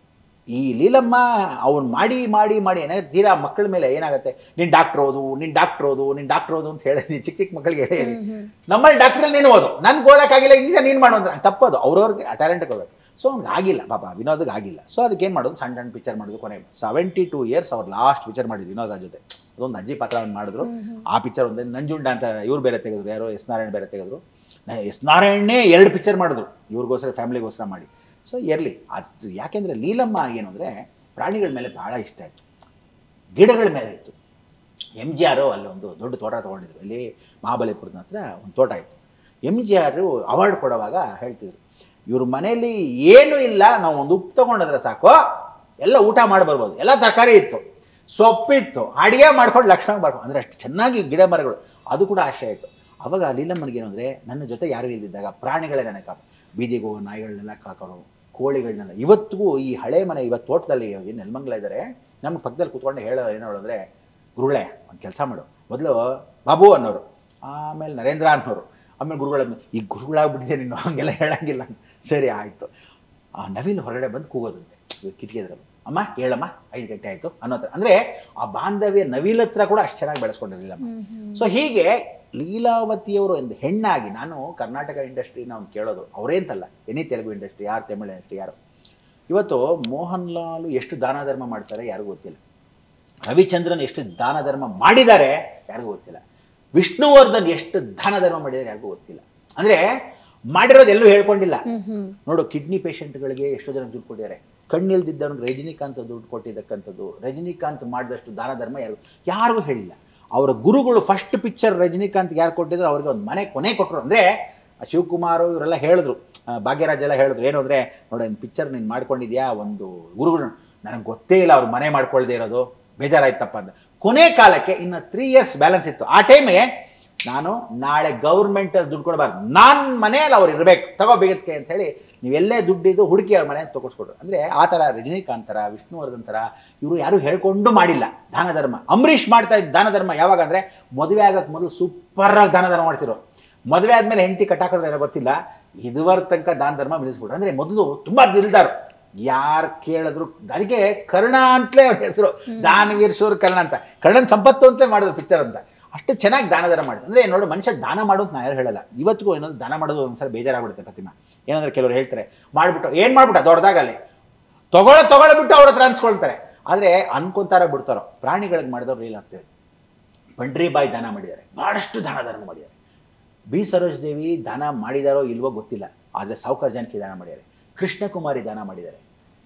ಈ ಲೀಲಮ್ಮ ಅವ್ನು ಮಾಡಿ ಮಾಡಿ ಮಾಡಿ ಏನಾಗುತ್ತೆ ತೀರಾ ಮಕ್ಕಳ ಮೇಲೆ ಏನಾಗುತ್ತೆ ನೀನು ಡಾಕ್ಟರ್ ಓದು ನೀನು ಡಾಕ್ಟರ್ ಓದು ನೀನು ಡಾಕ್ಟರ್ ಓದು ಅಂತ ಹೇಳಿ ಚಿಕ್ಕ ಚಿಕ್ಕ ಮಕ್ಕಳಿಗೆ ಹೇಳಿ ನಮ್ಮಲ್ಲಿ ಡಾಕ್ಟ್ರಲ್ಲಿ ನೀನು ಓದು ನನ್ಗೆ ಓದೋಕ್ಕಾಗಿಲ್ಲ ಇಂಜಿನಿಯರ್ ನೀನು ಮಾಡು ಅಂದ್ರೆ ತಪ್ಪದು ಅವ್ರವ್ರಿಗೆ ಟ್ಯಾಲೆಂಟ್ ಕೊಡಬೇಕು ಸೊ ಅವ್ನಿಗೆ ಆಗಿಲ್ಲ ಪಾಪ ವಿನೋದ್ಗೆ ಆಗಿಲ್ಲ ಸೊ ಅದಕ್ಕೆ ಏನು ಮಾಡೋದು ಸಣ್ಣ ಸಣ್ಣ ಪಿಕ್ಚರ್ ಮಾಡೋದು ಕೊನೆ ಸೆವೆಂಟಿ ಟೂ ಇಯರ್ಸ್ ಅವ್ರು ಲಾಸ್ಟ್ ಪಿಕ್ಚರ್ ಮಾಡಿದ್ರು ವಿನೋದ್ ರಾಜ್ ಜೊತೆ ಅದೊಂದು ಅಜ್ಜಿ ಪಾತ್ರವನ್ನು ಮಾಡಿದ್ರು ಆ ಪಿಕ್ಚರ್ ಒಂದೇ ನಂಜುಂಡ ಅಂತ ಇವ್ರು ಬೇರೆ ತೆಗೆದ್ರು ಯಾರೋ ಎಸ್ ನಾರಾಯಣ್ ಬೇರೆ ತೆಗೆದ್ರು ನ- ಎಸ್ ನಾರಾಯಣನೇ ಎರಡು ಪಿಕ್ಚರ್ ಮಾಡಿದ್ರು ಇವ್ರಿಗೋಸ್ಕರ ಫ್ಯಾಮಿಲಿಗೋಸ್ಕರ ಮಾಡಿ ಸೊ ಇರಲಿ ಅದು ಯಾಕೆಂದರೆ ಲೀಲಮ್ಮ ಏನು ಅಂದರೆ ಪ್ರಾಣಿಗಳ ಮೇಲೆ ಭಾಳ ಇಷ್ಟ ಆಯಿತು ಗಿಡಗಳ ಮೇಲೆ ಇತ್ತು ಎಮ್ ಜಿ ಆರು ಅಲ್ಲೊಂದು ದೊಡ್ಡ ತೋಟ ತೊಗೊಂಡಿದ್ರು ಇಲ್ಲಿ ಮಹಾಬಲಿಪುರದ ಹತ್ರ ಒಂದು ತೋಟ ಇತ್ತು ಎಮ್ ಜಿ ಆರು ಅವಾರ್ಡ್ ಕೊಡುವಾಗ ಹೇಳ್ತಿದ್ರು ಇವ್ರ ಮನೆಯಲ್ಲಿ ಏನೂ ಇಲ್ಲ ನಾವು ಒಂದು ಉಪ್ಪು ತೊಗೊಂಡಿದ್ರೆ ಸಾಕು ಎಲ್ಲ ಊಟ ಮಾಡಿ ಬರ್ಬೋದು ಎಲ್ಲ ತರಕಾರಿ ಇತ್ತು ಸೊಪ್ಪಿತ್ತು ಅಡುಗೆ ಮಾಡ್ಕೊಂಡು ಲಕ್ಷ್ಮಣ ಬರ್ಕೊಂಡು ಅಂದರೆ ಅಷ್ಟು ಚೆನ್ನಾಗಿ ಗಿಡ ಮರಗಳು ಅದು ಕೂಡ ಆಶ್ರಯ ಇತ್ತು ಅವಾಗ ಲೀಲಮ್ಮನಿಗೆ ಏನು ಅಂದರೆ ನನ್ನ ಜೊತೆ ಯಾರು ಇಲ್ದಿದ್ದಾಗ ಪ್ರಾಣಿಗಳೇ ನನಗೆ ಕಾಪ ಬೀದಿಗೆ ಹೋಗೋ ನಾಯಿಗಳನ್ನೆಲ್ಲ ಕಾಕೋರು ಕೋಳಿಗಳನ್ನೆಲ್ಲ ಇವತ್ತಿಗೂ ಈ ಹಳೆ ಮನೆ ಇವತ್ತು ತೋಟದಲ್ಲಿ ಏನು ನೆಲಮಂಗಲ ಇದ್ದಾರೆ ನಮ್ಮ ಪಕ್ಕದಲ್ಲಿ ಕೂತ್ಕೊಂಡು ಹೇಳೋ ಏನು ಹೇಳೋದ್ರೆ ಗುರುಗಳೇ ಒಂದು ಕೆಲಸ ಮಾಡು ಮೊದಲು ಬಾಬು ಅನ್ನೋರು ಆಮೇಲೆ ನರೇಂದ್ರ ಅನ್ನೋರು ಆಮೇಲೆ ಗುರುಗಳ ಈ ಗುರುಗಳಾಗ್ಬಿಟ್ಟಿದೆ ನೀನು ಹಂಗೆಲ್ಲ ಹೇಳಂಗಿಲ್ಲ ಸರಿ ಆಯಿತು ಆ ನವಿಲು ಹೊರಗಡೆ ಬಂದು ಕೂಗೋದಂತೆ ಇವ್ರು ಕಿಟಕಿ ಎದುರು ಅಮ್ಮ ಹೇಳಮ್ಮ ಐದು ಗಂಟೆ ಆಯಿತು ಅನ್ನೋ ಥರ ಅಂದರೆ ಆ ಬಾಂಧವ್ಯ ನವಿಲ ಹತ್ರ ಕೂಡ ಅಷ್ಟು ಚೆನ್ನಾಗಿ ಬೆಳೆಸ್ಕೊಂಡಿರಲಿಲ್ಲ ಸೊ ಹೀಗೆ ಲೀಲಾವತಿಯವರು ಒಂದು ಹೆಣ್ಣಾಗಿ ನಾನು ಕರ್ನಾಟಕ ಇಂಡಸ್ಟ್ರಿನ ಅವ್ನು ಕೇಳೋದು ಅವರೇಂತಲ್ಲ ಎನಿ ತೆಲುಗು ಇಂಡಸ್ಟ್ರಿ ಯಾರು ತಮಿಳು ಇಂಡಸ್ಟ್ರಿ ಯಾರು ಇವತ್ತು ಮೋಹನ್ ಲಾಲ್ ಎಷ್ಟು ದಾನ ಧರ್ಮ ಮಾಡ್ತಾರೆ ಯಾರಿಗೂ ಗೊತ್ತಿಲ್ಲ ರವಿಚಂದ್ರನ್ ಎಷ್ಟು ದಾನ ಧರ್ಮ ಮಾಡಿದ್ದಾರೆ ಯಾರಿಗೂ ಗೊತ್ತಿಲ್ಲ ವಿಷ್ಣುವರ್ಧನ್ ಎಷ್ಟು ದಾನ ಧರ್ಮ ಮಾಡಿದ್ದಾರೆ ಯಾರಿಗೂ ಗೊತ್ತಿಲ್ಲ ಅಂದರೆ ಮಾಡಿರೋದು ಎಲ್ಲೂ ಹೇಳ್ಕೊಂಡಿಲ್ಲ ನೋಡು ಕಿಡ್ನಿ ಪೇಷಂಟ್ಗಳಿಗೆ ಎಷ್ಟೋ ಜನ ದುಡ್ಡು ಕೊಟ್ಟಿದ್ದಾರೆ ಕಣ್ಣಿಲ್ದಿದ್ದವನಿಗೆ ರಜನಿಕಾಂತ್ ದುಡ್ಡು ಕೊಟ್ಟಿದ್ದಕ್ಕಂಥದ್ದು ರಜನಿಕಾಂತ್ ಮಾಡಿದಷ್ಟು ದಾನ ಧರ್ಮ ಯಾರು ಯಾರಿಗೂ ಹೇಳಿಲ್ಲ ಅವರ ಗುರುಗಳು ಫಸ್ಟ್ ಪಿಕ್ಚರ್ ರಜನಿಕಾಂತ್ ಯಾರು ಕೊಟ್ಟಿದ್ರು ಅವ್ರಿಗೆ ಒಂದು ಮನೆ ಕೊನೆ ಕೊಟ್ಟರು ಅಂದರೆ ಶಿವಕುಮಾರ್ ಇವರೆಲ್ಲ ಹೇಳಿದ್ರು ಆ, ಭಾಗ್ಯರಾಜ್ ಎಲ್ಲ ಹೇಳಿದ್ರು ಏನು ಅಂದರೆ ನೋಡಿ ಒಂದು ಪಿಕ್ಚರ್ ನೀನು ಮಾಡ್ಕೊಂಡಿದ್ಯಾ ಒಂದು ಗುರುಗಳು ನನಗೆ ಗೊತ್ತೇ ಇಲ್ಲ ಅವ್ರು ಮನೆ ಮಾಡ್ಕೊಳ್ದೇ ಇರೋದು ಬೇಜಾರಾಯ್ತಪ್ಪ ಅಂತ ಕೊನೆ ಕಾಲಕ್ಕೆ ಇನ್ನು ತ್ರೀ ಇಯರ್ಸ್ ಬ್ಯಾಲೆನ್ಸ್ ಇತ್ತು ಆ ಟೈಮಿಗೆ ನಾನು ನಾಳೆ ಗೌರ್ಮೆಂಟಲ್ಲಿ ದುಡ್ಡು ಕೊಡಬಾರ್ದು ನನ್ನ ಮನೆಯಲ್ಲಿ ಅವ್ರು ಇರಬೇಕು ತಗೋ ಬೇಗಕ್ಕೆ ಅಂತ ಹೇಳಿ ನೀವೆಲ್ಲೇ ದುಡ್ಡಿದ್ದು ಹುಡುಕಿ ಅವ್ರ ಮನೆ ತಗೊಡ್ಸ್ಕೊಟ್ರು ಅಂದರೆ ಆ ಥರ ರಜನಿಕಾಂತ್ ಥರ ವಿಷ್ಣುವರ್ಧನ್ ಥರ ಇವರು ಯಾರು ಹೇಳ್ಕೊಂಡು ಮಾಡಿಲ್ಲ ದಾನ ಧರ್ಮ ಅಂಬರೀಷ್ ಮಾಡ್ತಾ ಇದ್ದ ದಾನ ಧರ್ಮ ಯಾವಾಗ ಅಂದರೆ ಮದುವೆ ಆಗೋಕ್ಕೆ ಮೊದಲು ಸೂಪರಾಗಿ ದಾನ ಧರ್ಮ ಮಾಡ್ತಿರೋ ಮದುವೆ ಆದಮೇಲೆ ಹೆಂಡತಿ ಕಟ್ಟಾಕಿದ್ರೆ ಏನೋ ಗೊತ್ತಿಲ್ಲ ಇದುವರ ತನಕ ದಾನ ಧರ್ಮ ನಿಲ್ಲಿಸ್ಬಿಟ್ರು ಅಂದರೆ ಮೊದಲು ತುಂಬ ದಿಲ್ದಾರು ಯಾರು ಕೇಳಿದ್ರು ಅದಕ್ಕೆ ಕರ್ಣ ಅಂತಲೇ ಅವ್ರ ಹೆಸರು ದಾನವೀರ್ ಶೂರ್ ಕರ್ಣ ಅಂತ ಕರ್ಣನ್ ಸಂಪತ್ತು ಅಂತಲೇ ಮಾಡಿದ್ರು ಪಿಕ್ಚರ್ ಅಂತ ಅಷ್ಟು ಚೆನ್ನಾಗಿ ದಾನ ಧರ್ಮ ಮಾಡಿದ್ರು ಅಂದರೆ ನೋಡು ಮನುಷ್ಯ ದಾನ ಮಾಡೋದು ನಾ ಯಾರು ಹೇಳಲ್ಲ ಇವತ್ತಿಗೂ ಏನಂದ್ರೆ ದಾನ ಮಾಡೋದು ಒಂದ್ಸಲ ಬೇಜಾರಾಗ್ಬಿಡುತ್ತೆ ಪ್ರತಿಮಾ ಏನಂದ್ರೆ ಕೆಲವರು ಹೇಳ್ತಾರೆ ಮಾಡ್ಬಿಟ್ಟು ಏನು ಮಾಡ್ಬಿಟ್ಟ ದೊಡ್ಡದಾಗಲ್ಲಿ ತಗೊಳ ತಗೊಳ್ಬಿಟ್ಟು ಅವ್ರ ಹತ್ರ ಅನ್ಸ್ಕೊಳ್ತಾರೆ ಆದರೆ ಅನ್ಕೊಂತಾರ ಬಿಡ್ತಾರೋ ಪ್ರಾಣಿಗಳಿಗೆ ಮಾಡಿದವ್ರು ಏನಾಗ್ತದೆ ಪಂಡ್ರಿಬಾಯಿ ದಾನ ಮಾಡಿದ್ದಾರೆ ಬಹಳಷ್ಟು ದಾನ ಧರ್ಮ ಮಾಡಿದ್ದಾರೆ ಬಿ ಸರೋಜ್ ದೇವಿ ದಾನ ಮಾಡಿದಾರೋ ಇಲ್ವೋ ಗೊತ್ತಿಲ್ಲ ಆದರೆ ಸಾವುಕಾರ ಜಾನಕಿ ದಾನ ಮಾಡಿದ್ದಾರೆ ಕೃಷ್ಣಕುಮಾರಿ ದಾನ ಮಾಡಿದ್ದಾರೆ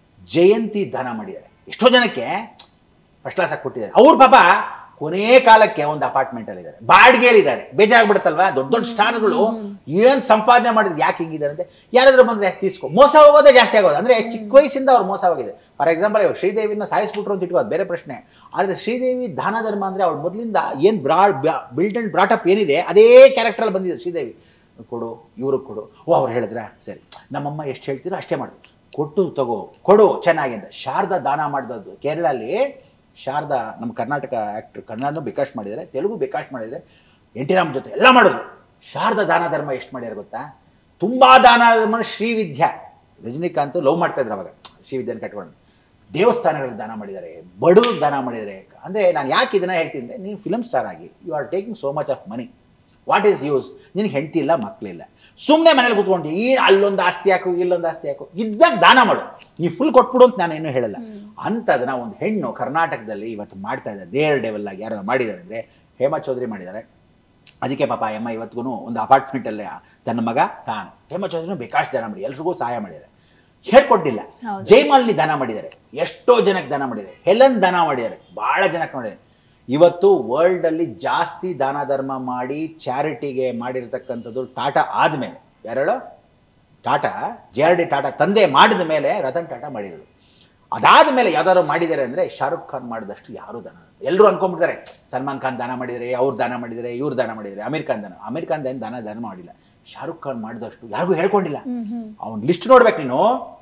ಜಯಂತಿ ದಾನ ಮಾಡಿದ್ದಾರೆ ಎಷ್ಟೋ ಜನಕ್ಕೆ ಫಸ್ಟ್ ಕ್ಲಾಸ್ ಆಗಿ ಕೊಟ್ಟಿದ್ದಾರೆ ಅವ್ರ ಪಾಪ ಕೊನೇ ಕಾಲಕ್ಕೆ ಒಂದು ಅಪಾರ್ಟ್ಮೆಂಟ್ ಅಲ್ಲಿ ಇದ್ದಾರೆ ಬಾಡಿಗೆಯಲ್ಲಿದ್ದಾರೆ ಬೇಜಾರಾಗ್ಬಿಡುತ್ತಲ್ವಾ ದೊಡ್ಡ ದೊಡ್ಡ ಸ್ಟಾರ್ಗಳು ಏನ್ ಸಂಪಾದನೆ ಮಾಡಿದ್ರು ಯಾಕೆ ಹಿಂಗಿದ್ದಾರೆ ಅಂತ ಯಾರಾದ್ರೂ ಬಂದ್ರೆ ತೀಸ್ಕೊ ಮೋಸ ಹೋಗೋದೇ ಜಾಸ್ತಿ ಆಗೋದು ಅಂದ್ರೆ ಚಿಕ್ಕ ವಯಸ್ಸಿಂದ ಅವ್ರು ಮೋಸ ಹೋಗಿದೆ ಫಾರ್ ಎಕ್ಸಾಂಪಲ್ ಇವಾಗ ಶ್ರೀದೇವಿನ ಸಾಯಿಸ್ಬಿಟ್ರು ಅಂತ ಇಟ್ಕೋದು ಬೇರೆ ಪ್ರಶ್ನೆ ಆದ್ರೆ ಶ್ರೀದೇವಿ ದಾನ ಧರ್ಮ ಅಂದ್ರೆ ಅವಳು ಮೊದಲಿಂದ ಏನ್ ಬ್ರಾಡ್ ಬಿಲ್ಡ್ ಅಂಡ್ ಬ್ರಾಟಪ್ ಏನಿದೆ ಅದೇ ಕ್ಯಾರೆಕ್ಟರ್ ಬಂದಿದೆ ಶ್ರೀದೇವಿ ಕೊಡು ಇವರು ಕೊಡು ಓ ಅವ್ರು ಹೇಳಿದ್ರ ಸರಿ ನಮ್ಮಮ್ಮ ಎಷ್ಟು ಹೇಳ್ತೀರೋ ಅಷ್ಟೇ ಮಾಡು ಕೊಟ್ಟು ತಗೋ ಕೊಡು ಚೆನ್ನಾಗಿ ಅಂತ ಶಾರದಾ ದಾನ ಮಾಡಿದದ್ದು ಕೇರಳಲ್ಲಿ ಶಾರದಾ ನಮ್ಮ ಕರ್ನಾಟಕ ಆ್ಯಕ್ಟ್ರ್ ಕನ್ನಡನೂ ಬಿಕಾಶ್ ಮಾಡಿದ್ದಾರೆ ತೆಲುಗು ಬಿಕಾಶ್ ಮಾಡಿದ್ದಾರೆ ಎನ್ ಟಿ ರಾಮ್ ಜೊತೆ ಎಲ್ಲ ಮಾಡಿದ್ರು ಶಾರದಾ ದಾನ ಧರ್ಮ ಎಷ್ಟು ಮಾಡ್ಯಾರ ಗೊತ್ತಾ ತುಂಬಾ ದಾನ ಧರ್ಮ ಶ್ರೀವಿದ್ಯಾ ರಜನಿಕಾಂತ್ ಲವ್ ಮಾಡ್ತಾ ಇದ್ರು ಅವಾಗ ಶ್ರೀವಿದ್ಯಾನ ಕಟ್ಕೊಂಡು ದೇವಸ್ಥಾನಗಳಲ್ಲಿ ದಾನ ಮಾಡಿದ್ದಾರೆ ಬಡವ್ರಿಗೆ ದಾನ ಮಾಡಿದ್ದಾರೆ ಅಂದರೆ ನಾನು ಯಾಕೆ ಇದನ್ನ ಹೇಳ್ತೀನಿ ಅಂದರೆ ನೀವು ಫಿಲಮ್ ಸ್ಟಾರ್ ಆಗಿ you are taking so much of money what is use ನಿನಗೆ ಹೆಂಡತಿ ಇಲ್ಲ ಮಕ್ಕಳಿಲ್ಲ ಸುಮ್ಮನೆ ಮನೇಲಿ ಕೂತ್ಕೊಂಡು ಈ ಅಲ್ಲೊಂದು ಆಸ್ತಿ ಹಾಕು ಇಲ್ಲೊಂದು ಆಸ್ತಿ ಹಾಕು ಇದ್ದಾಗ ದಾನ ಮಾಡು ನೀವು ಫುಲ್ ಕೊಟ್ಬಿಡು ಅಂತ ನಾನು ಏನೂ ಹೇಳಲ್ಲ ಅಂಥದನ್ನ ಒಂದು ಹೆಣ್ಣು ಕರ್ನಾಟಕದಲ್ಲಿ ಇವತ್ತು ಮಾಡ್ತಾ ಇದ್ದಾರೆ ದೇರ್ ಡೆವಲ್ ಆಗಿ ಯಾರು ಮಾಡಿದ್ದಾರೆ ಅಂದರೆ ಹೇಮಾ ಚೌಧರಿ ಮಾಡಿದ್ದಾರೆ ಅದಕ್ಕೆ ಪಾಪ ಎಮ್ಮ ಇವತ್ತಿಗೂ ಒಂದು ಅಪಾರ್ಟ್ಮೆಂಟಲ್ಲೇ ತನ್ನ ಮಗ ತಾನು ಹೇಮಾ ಚೌಧರಿನೂ ಬೇಕಾಷ್ಟು ದಾನ ಮಾಡಿ ಎಲ್ರಿಗೂ ಸಹಾಯ ಮಾಡಿದ್ದಾರೆ ಹೇಳ್ಕೊಟ್ಟಿಲ್ಲ ಹೌದು. ಜೈಮಾಲಿನಿ ದಾನ ಮಾಡಿದ್ದಾರೆ ಎಷ್ಟೋ ಜನಕ್ಕೆ ದಾನ ಮಾಡಿದ್ದಾರೆ ಹೆಲನ್ ದಾನ ಮಾಡಿದ್ದಾರೆ ಬಹಳ ಜನಕ್ಕೆ ಮಾಡಿದ್ದಾರೆ ಇವತ್ತು ವರ್ಲ್ಡ್ ಅಲ್ಲಿ ಜಾಸ್ತಿ ದಾನ ಧರ್ಮ ಮಾಡಿ ಚಾರಿಟಿಗೆ ಮಾಡಿರ್ತಕ್ಕಂಥದ್ದು ಟಾಟಾ ಆದ್ಮೇಲೆ ಯಾರೇಳು Tata J R D Tata ತಂದೆ ಮಾಡಿದ ಮೇಲೆ ರತನ್ ಟಾಟಾ ಮಾಡಿರೋದು ಅದಾದ ಮೇಲೆ ಯಾವ್ದಾದ್ರು ಮಾಡಿದ್ದಾರೆ ಅಂದ್ರೆ ಶಾರುಖ್ ಖಾನ್ ಮಾಡಿದಷ್ಟು ಯಾರು ದಾನ ಎಲ್ಲರೂ ಅನ್ಕೊಂಡ್ಬಿಡ್ತಾರೆ ಸಲ್ಮಾನ್ ಖಾನ್ ದಾನ ಮಾಡಿದರೆ ಅವ್ರು ದಾನ ಮಾಡಿದರೆ ಇವ್ರು ದಾನ ಮಾಡಿದರೆ ಅಮೀರ್ ಖಾನ್ ದಾನ ಅಮೀರ್ ಖಾನ್ ಏನು ದಾನ ದಾನ ಮಾಡಿಲ್ಲ ಶಾರುಖ್ ಖಾನ್ ಮಾಡಿದಷ್ಟು ಯಾರಿಗೂ ಹೇಳ್ಕೊಂಡಿಲ್ಲ ಹ್ಮ್ ಹ್ಮ್ ಅವ್ನ ಲಿಸ್ಟ್ ನೋಡ್ಬೇಕು ನೀನು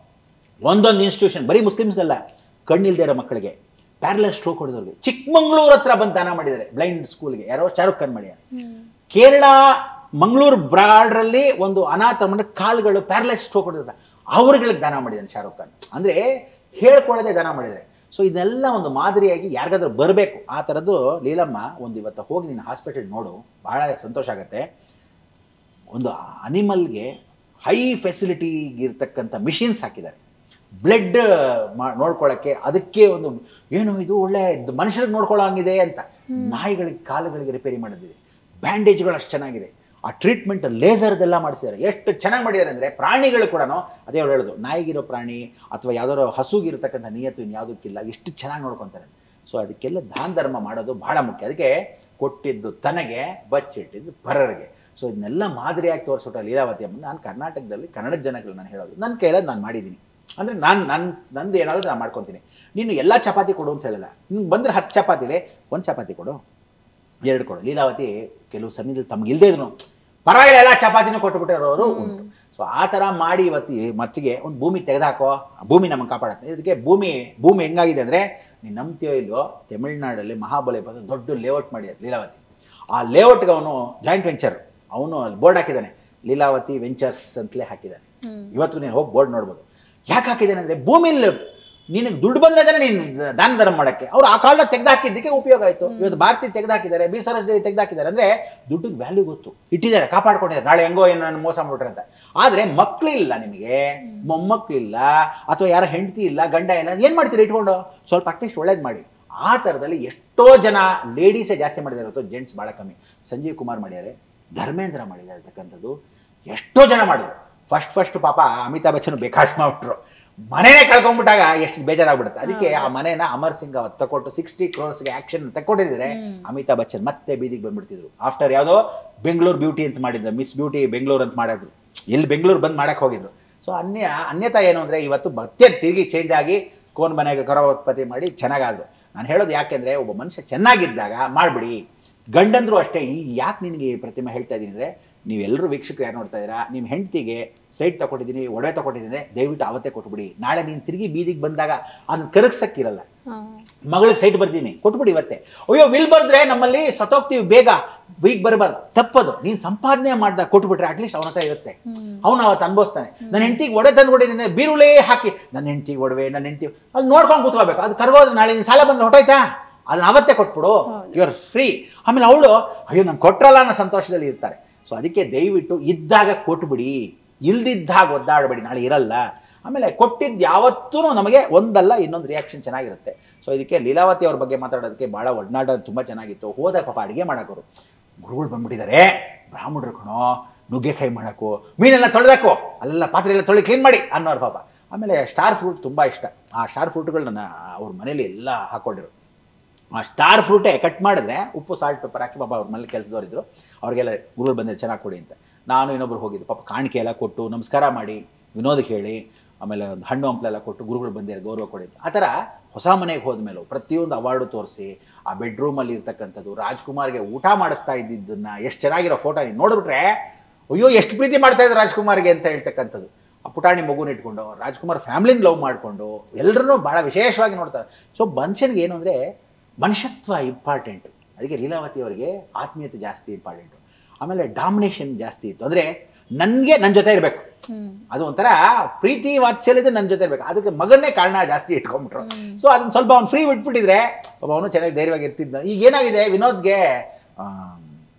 ಒಂದೊಂದು ಇನ್ಸ್ಟಿಟ್ಯೂಷನ್ ಬರೀ ಮುಸ್ಲಿಮ್ಸ್ಗಲ್ಲ ಕಣ್ಣಿಲ್ದೇ ಇರೋ ಮಕ್ಕಳಿಗೆ ಪ್ಯಾರಲಲ್ ಸ್ಟ್ರೋಕ್ ಹೊಡೆದವ್ರಿಗೆ ಚಿಕ್ಕಮಂಗ್ಳೂರ್ ಹತ್ರ ಬಂದು ದಾನ ಮಾಡಿದ್ದಾರೆ ಬ್ಲೈಂಡ್ ಸ್ಕೂಲ್ಗೆ ಯಾರೋ ಶಾರುಖ್ ಖಾನ್ ಮಾಡ್ಯಾರ ಕೇರಳ ಮಂಗಳೂರು ಬ್ರಾಡ್ರಲ್ಲಿ ಒಂದು ಅನಾಥ ಮನೆ ಕಾಲುಗಳು ಪ್ಯಾರಲೈಸ್ ಸ್ಟ್ರೋಕ್ ಹೊಡೆದ ಅವ್ರುಗಳಿಗೆ ದಾನ ಮಾಡಿದ್ದಾನೆ ಶಾರುಖ್ ಖಾನ್ ಅಂದರೆ ಹೇಳ್ಕೊಳ್ಳದೆ ದಾನ ಮಾಡಿದ್ದಾರೆ ಸೊ ಇದೆಲ್ಲ ಒಂದು ಮಾದರಿಯಾಗಿ ಯಾರಿಗಾದ್ರೂ ಬರಬೇಕು ಆ ಥರದ್ದು ಲೀಲಮ್ಮ ಒಂದು ಇವತ್ತು ಹೋಗಿ ನೀನು ಹಾಸ್ಪಿಟಲ್ ನೋಡು ಬಹಳ ಸಂತೋಷ ಆಗುತ್ತೆ ಒಂದು ಅನಿಮಲ್ಗೆ ಹೈ ಫೆಸಿಲಿಟಿ ಇರ್ತಕ್ಕಂಥ ಮಿಷಿನ್ಸ್ ಹಾಕಿದ್ದಾರೆ ಬ್ಲಡ್ ನೋಡ್ಕೊಳ್ಳೋಕ್ಕೆ ಅದಕ್ಕೆ ಒಂದು ಏನು ಇದು ಒಳ್ಳೆ ಮನುಷ್ಯರಿಗೆ ನೋಡ್ಕೊಳ್ಳೋ ಹಂಗಿದೆ ಅಂತ ನಾಯಿಗಳಿಗೆ ಕಾಲುಗಳಿಗೆ ರಿಪೇರಿ ಮಾಡೋದಿದೆ ಬ್ಯಾಂಡೇಜ್ಗಳು ಅಷ್ಟು ಚೆನ್ನಾಗಿದೆ ಆ ಟ್ರೀಟ್ಮೆಂಟ್ ಲೇಸರ್ದೆಲ್ಲ ಮಾಡಿಸಿದ್ದಾರೆ ಎಷ್ಟು ಚೆನ್ನಾಗಿ ಮಾಡಿದ್ದಾರೆ ಅಂದರೆ ಪ್ರಾಣಿಗಳು ಕೂಡ ಅದೇ ಅವ್ರು ಹೇಳೋದು ನಾಯಿಗಿರೋ ಪ್ರಾಣಿ ಅಥವಾ ಯಾವ್ದಾದ್ರು ಹಸುಗಿರ್ತಕ್ಕಂಥ ನಿಯತ್ತು ಇನ್ಯಾವುದಕ್ಕಿಲ್ಲ ಎಷ್ಟು ಚೆನ್ನಾಗಿ ನೋಡ್ಕೊತಾರೆ ಸೊ ಅದಕ್ಕೆಲ್ಲ ದಾನ ಧರ್ಮ ಮಾಡೋದು ಬಹಳ ಮುಖ್ಯ ಅದಕ್ಕೆ ಕೊಟ್ಟಿದ್ದು ತನಗೆ ಬಚ್ಚಿಟ್ಟಿದ್ದು ಪರರಿಗೆ ಸೊ ಇದನ್ನೆಲ್ಲ ಮಾದರಿಯಾಗಿ ತೋರಿಸ್ಬಿಟ್ಟ ಲೀಲಾವತಿ ಅಮ್ಮ ನಾನು ಕರ್ನಾಟಕದಲ್ಲಿ ಕನ್ನಡ ಜನಗಳು ನಾನು ಹೇಳೋದು ನನ್ನ ಕೈಯಲ್ಲಿ ನಾನು ಮಾಡಿದ್ದೀನಿ ಅಂದರೆ ನಾನು ನನ್ನ ನಂದು ಏನಾದರೂ ನಾನು ಮಾಡ್ಕೊತೀನಿ ನೀನು ಎಲ್ಲ ಚಪಾತಿ ಕೊಡು ಅಂತ ಹೇಳಲ್ಲ ನಿಮ್ಗೆ ಬಂದರೆ ಹತ್ತು ಚಪಾತಿಲೆ ಒಂದು ಚಪಾತಿ ಕೊಡು ಎರಡು ಕೊಡು ಲೀಲಾವತಿ ಕೆಲವು ಸಮಯದಲ್ಲಿ ತಮ್ಗೆ ಇಲ್ಲದೇ ಇದ್ರು ಪರವಾಗಿಲ್ಲ ಎಲ್ಲ ಚಪಾತಿನೂ ಕೊಟ್ಟುಬಿಟ್ಟಿರೋರು ಉಂಟು ಸೊ ಆ ಥರ ಮಾಡಿ ಇವತ್ತು ಈ ಮಚ್ಚಿಗೆ ಒಂದು ಭೂಮಿ ತೆಗೆದಾಕೋ ಆ ಭೂಮಿ ನಮಗೆ ಕಾಪಾಡುತ್ತೆ ಇದಕ್ಕೆ ಭೂಮಿ ಭೂಮಿ ಹೆಂಗಾಗಿದೆ ಅಂದರೆ ನೀನು ನಂಬ್ತೀಯೋ ಇಲ್ವೋ ತಮಿಳ್ನಾಡಲ್ಲಿ ಮಹಾಬಲೇಶ್ವರ ದೊಡ್ಡ ಲೇಔಟ್ ಮಾಡಿದ್ದಾರೆ ಲೀಲಾವತಿ ಆ ಲೇಔಟ್ಗೆ ಅವನು ಜಾಯಿಂಟ್ ವೆಂಚರ್ ಅವನು ಬೋರ್ಡ್ ಹಾಕಿದ್ದಾನೆ ಲೀಲಾವತಿ ವೆಂಚರ್ಸ್ ಅಂತಲೇ ಹಾಕಿದ್ದಾನೆ ಇವತ್ತು ನೀನು ಹೋಗಿ ಬೋರ್ಡ್ ನೋಡ್ಬೋದು ಯಾಕೆ ಹಾಕಿದ್ದಾನೆ ಅಂದರೆ ಭೂಮಿಲಿ ನಿನಗೆ ದುಡ್ಡು ಬಂದದೇ ನೀನು ದಾನ ಧರ್ಮ ಮಾಡೋಕ್ಕೆ ಅವ್ರು ಆ ಕಾಲದ ತೆಗೆದಾಕಿದ್ದಕ್ಕೆ ಉಪಯೋಗ ಆಯಿತು ಇವತ್ತು ಭಾರತಿ ತೆಗೆದಾಕಿದ್ದಾರೆ ಬಿ ಸರೋಜ್ ದೇವಿ ತೆಗೆದಾಕಿದ್ದಾರೆ ಅಂದರೆ ದುಡ್ಡಿಗೆ ವ್ಯಾಲ್ಯೂ ಗೊತ್ತು ಇಟ್ಟಿದ್ದಾರೆ ಕಾಪಾಡ್ಕೊಂಡಿದ್ದಾರೆ ನಾಳೆ ಹೆಂಗೋ ಏನೋ ನಾನು ಮೋಸ ಮಾಡ್ಬಿಟ್ರೆ ಅಂತ ಆದರೆ ಮಕ್ಕಳಿಲ್ಲ ನಿಮಗೆ ಮೊಮ್ಮಕ್ಕಳಿಲ್ಲ ಅಥವಾ ಯಾರ ಹೆಂಡತಿ ಇಲ್ಲ ಗಂಡ ಇಲ್ಲ ಏನು ಮಾಡ್ತೀರಿ ಇಟ್ಕೊಂಡು ಸ್ವಲ್ಪ ಅಟ್ಲೀಸ್ಟ್ ಒಳ್ಳೇದು ಮಾಡಿ ಆ ಥರದಲ್ಲಿ ಎಷ್ಟೋ ಜನ ಲೇಡೀಸೇ ಜಾಸ್ತಿ ಮಾಡಿದ್ದಾರೆ ಹೊತ್ತು ಜೆಂಟ್ಸ್ ಭಾಳ ಕಮ್ಮಿ ಸಂಜೀವ್ ಕುಮಾರ್ ಮಾಡಿದ್ದಾರೆ ಧರ್ಮೇಂದ್ರ ಮಾಡಿದ್ದಾರೆ ಅಂತಕ್ಕಂಥದ್ದು ಎಷ್ಟೋ ಜನ ಮಾಡಿದ್ರು ಫಸ್ಟ್ ಫಸ್ಟ್ ಪಾಪ ಅಮಿತಾಬ್ ಬಚ್ಚನ್ ಬೇಕಾಶ್ ಮಾಡ್ಬಿಟ್ರು ಮನೆನೇ ಕಳ್ಕೊಂಡ್ಬಿಟ್ಟಾಗ ಎಷ್ಟು ಬೇಜಾರಾಗ್ಬಿಡುತ್ತೆ ಅದಕ್ಕೆ ಆ ಮನೆನ ಅಮರ್ ಸಿಂಗ್ ಅವತ್ತು ತಕೊಟ್ಟು ಸಿಕ್ಸ್ಟಿ ಕ್ರೋರ್ಸ್ಗೆ ಆಕ್ಷನ್ ತಕ್ಕೊಟ್ಟಿದ್ರೆ ಅಮಿತಾಬ್ ಬಚ್ಚನ್ ಮತ್ತೆ ಬೀದಿಗೆ ಬಂದ್ಬಿಡ್ತಿದ್ರು ಆಫ್ಟರ್ ಯಾವುದೋ ಬೆಂಗಳೂರು ಬ್ಯೂಟಿ ಅಂತ ಮಾಡಿದ್ರು ಮಿಸ್ ಬ್ಯೂಟಿ ಬೆಂಗಳೂರು ಅಂತ ಮಾಡಿದ್ರು ಇಲ್ಲಿ ಬೆಂಗಳೂರು ಬಂದು ಮಾಡಕ್ಕೆ ಹೋಗಿದ್ರು ಸೊ ಅನ್ಯ ಅನ್ಯತಾ ಏನು ಅಂದರೆ ಇವತ್ತು ಮತ್ತೆ ತಿರುಗಿ ಚೇಂಜ್ ಆಗಿ ಕೋನ್ ಮನೆಗೆ ಕರೋತ್ಪತ್ತಿ ಮಾಡಿ ಚೆನ್ನಾಗಾದ್ರು ನಾನು ಹೇಳೋದು ಯಾಕೆಂದರೆ ಒಬ್ಬ ಮನುಷ್ಯ ಚೆನ್ನಾಗಿದ್ದಾಗ ಮಾಡಿಬಿಡಿ ಗಂಡಂದ್ರು ಅಷ್ಟೇ ಈ ಯಾಕೆ ನಿನಗೆ ಈ ಪ್ರತಿಮೆ ಹೇಳ್ತಾ ಇದ್ದೀನಿ ಅಂದರೆ ನೀವೆಲ್ಲರೂ ವೀಕ್ಷಕರು ಯಾರು ನೋಡ್ತಾ ಇದ್ದೀರಾ ನಿಮ್ಮ ಹೆಂಡತಿಗೆ ಸೈಟ್ ತಗೊಟ್ಟಿದ್ದೀನಿ ಒಡವೆ ತಗೊಟ್ಟಿದ್ದೀನಿ ದಯವಿಟ್ಟು ಅವತ್ತೇ ಕೊಟ್ಬಿಡಿ ನಾಳೆ ನೀನು ತಿರುಗಿ ಬೀದಿಗೆ ಬಂದಾಗ ಅದನ್ನ ಕರಗ್ಸಕ್ಕಿರಲ್ಲ ಮಗಳಿಗೆ ಸೈಟ್ ಬರ್ತೀನಿ ಕೊಟ್ಬಿಡಿ ಇವತ್ತೆ ಅಯ್ಯೋ ವಿಲ್ ಬರ್ದ್ರೆ ನಮ್ಮಲ್ಲಿ ಸತ್ತೋಗ್ತೀವಿ ಬೇಗ ಬೀಗ್ ಬರಬಾರ್ದು ತಪ್ಪದು ನೀನು ಸಂಪಾದನೆ ಮಾಡ್ದಾಗ ಕೊಟ್ಬಿಟ್ರೆ ಅಟ್ಲೀಸ್ಟ್ ಅವನ ಹತ್ರ ಇರುತ್ತೆ ಅವನು ಅವತ್ತು ಅನ್ಭವಿಸ್ತಾನೆ ನನ್ನ ಹೆಂಡತಿಗೆ ಒಡೆ ತಂದು ಕೊಟ್ಟಿದ್ದೀನಿ ಬೀರುಳೇ ಹಾಕಿ ನನ್ನ ಹೆಂಡತಿಗೆ ಒಡವೆ ನನ್ನ ಹೆಂಡತಿ ಅದು ನೋಡ್ಕೊಂಡು ಕೂತ್ಕೋಬೇಕು ಅದು ಕರ್ಗೋದ್ರೆ ನಾಳೆ ನೀನು ಸಾಲ ಬಂದು ಹೊಟ್ಟೋಯ್ತಾ ಅದನ್ನ ಅವತ್ತೇ ಕೊಟ್ಬಿಡು ಯು ಆರ್ ಫ್ರೀ ಆಮೇಲೆ ಅವಳು ಅಯ್ಯೋ ನಾನು ಕೊಟ್ರಲ್ಲ ಅನ್ನೋ ಸಂತೋಷದಲ್ಲಿ ಇರ್ತಾರೆ ಸೊ ಅದಕ್ಕೆ ದಯವಿಟ್ಟು ಇದ್ದಾಗ ಕೊಟ್ಬಿಡಿ ಇಲ್ದಿದ್ದಾಗ ಒದ್ದಾಡಬೇಡಿ ನಾಳೆ ಇರಲ್ಲ ಆಮೇಲೆ ಕೊಟ್ಟಿದ್ದು ಯಾವತ್ತೂ ನಮಗೆ ಒಂದಲ್ಲ ಇನ್ನೊಂದು ರಿಯಾಕ್ಷನ್ ಚೆನ್ನಾಗಿರುತ್ತೆ ಸೊ ಇದಕ್ಕೆ ಲೀಲಾವತಿ ಅವ್ರ ಬಗ್ಗೆ ಮಾತಾಡೋದಕ್ಕೆ ಭಾಳ ಒಡನಾಟ ತುಂಬ ಚೆನ್ನಾಗಿತ್ತು ಹೋದ ಪಾಪ ಅಡುಗೆ ಮಾಡೋಕೋರು ಗುರುಗಳು ಬಂದ್ಬಿಟ್ಟಿದ್ದಾರೆ ಬ್ರಾಹ್ಮಣರು ಕಣೋ ನುಗ್ಗೆಕಾಯಿ ಮಾಡೋಕ್ಕೂ ಮೀನೆಲ್ಲ ತೊಳೆದಾಕು ಅಲ್ಲೆಲ್ಲ ಪಾತ್ರೆ ಎಲ್ಲ ತೊಳಿ ಕ್ಲೀನ್ ಮಾಡಿ ಅನ್ನೋರು ಪಾಪ ಆಮೇಲೆ ಸ್ಟಾರ್ ಫ್ರೂಟ್ ತುಂಬ ಇಷ್ಟ ಆ ಸ್ಟಾರ್ ಫ್ರೂಟ್ಗಳನ್ನ ಅವ್ರ ಮನೇಲಿ ಎಲ್ಲ ಹಾಕ್ಕೊಂಡಿರು ಆ ಸ್ಟಾರ್ ಫ್ರೂಟೇ ಕಟ್ ಮಾಡಿದ್ರೆ ಉಪ್ಪು ಸಾಲ್ಟ್ ಪೇಪರ್ ಹಾಕಿ ಪಾಪ ಅವ್ರ ಮನೇಲಿ ಕೆಲಸದವರಿದ್ರು ಅವ್ರಿಗೆಲ್ಲ ಗುರುಗಳು ಬಂದಿದ್ದು ಚೆನ್ನಾಗಿ ಕೊಡಿ ಅಂತ ನಾನು ಇನ್ನೊಬ್ರು ಹೋಗಿದ್ದು ಪಾಪ ಕಾಣಿಕೆ ಎಲ್ಲ ಕೊಟ್ಟು ನಮಸ್ಕಾರ ಮಾಡಿ ವಿನೋದಕ್ಕೆ ಹೇಳಿ ಆಮೇಲೆ ಒಂದು ಹಣ್ಣು ಹಂಪಲೆಲ್ಲ ಕೊಟ್ಟು ಗುರುಗಳು ಬಂದಿದ್ದಾರೆ ಗೌರವ ಕೊಡಿ ಅಂತ ಆ ಥರ ಹೊಸ ಮನೆಗೆ ಹೋದ್ಮೇಲೂ ಪ್ರತಿಯೊಂದು ಅವಾರ್ಡು ತೋರಿಸಿ ಆ ಬೆಡ್ರೂಮಲ್ಲಿ ಇರ್ತಕ್ಕಂಥದ್ದು ರಾಜ್ಕುಮಾರ್ಗೆ ಊಟ ಮಾಡಿಸ್ತಾ ಇದ್ದಿದ್ದನ್ನ ಎಷ್ಟು ಚೆನ್ನಾಗಿರೋ ಫೋಟೋ ನೀನು ನೋಡಿಬಿಟ್ರೆ ಅಯ್ಯೋ ಎಷ್ಟು ಪ್ರೀತಿ ಮಾಡ್ತಾ ಇದ್ರು ರಾಜ್ಕುಮಾರ್ಗೆ ಅಂತ ಹೇಳ್ತಕ್ಕಂಥದ್ದು ಆ ಪುಟಾಣಿ ಮಗುನ ಇಟ್ಕೊಂಡು ರಾಜ್ಕುಮಾರ್ ಫ್ಯಾಮ್ಲಿನ ಲವ್ ಮಾಡಿಕೊಂಡು ಎಲ್ಲರನ್ನೂ ಭಾಳ ವಿಶೇಷವಾಗಿ ನೋಡ್ತಾರೆ ಸೊ ಮನುಷ್ಯನಿಗೆ ಏನು ಅಂದರೆ ಮನುಷ್ಯತ್ವ ಇಂಪಾರ್ಟೆಂಟು ಅದಕ್ಕೆ ಲೀಲಾವತಿ ಅವರಿಗೆ ಆತ್ಮೀಯತೆ ಜಾಸ್ತಿ ಇಂಪಾರ್ಟೆಂಟು ಆಮೇಲೆ ಡಾಮಿನೇಷನ್ ಜಾಸ್ತಿ ಇತ್ತು ಅಂದರೆ ನನಗೆ ನನ್ನ ಜೊತೆ ಇರಬೇಕು ಹ್ಮ್ ಅದು ಒಂಥರ ಪ್ರೀತಿ ವಾತ್ಸಲ್ಯದ ನನ್ನ ಜೊತೆ ಇರಬೇಕು ಅದಕ್ಕೆ ಮಗನ್ನೇ ಕಾರಣ ಜಾಸ್ತಿ ಇಟ್ಕೊಂಡ್ಬಿಟ್ರು ಸೊ ಅದನ್ನ ಸ್ವಲ್ಪ ಅವ್ನು ಫ್ರೀ ಬಿಟ್ಬಿಟ್ಟಿದ್ರೆ ಪಾಪ ಅವನು ಚೆನ್ನಾಗಿ ಧೈರ್ಯವಾಗಿ ಇರ್ತಿದ್ದ ಈಗ ಏನಾಗಿದೆ ವಿನೋದ್ಗೆ ಆಮ್,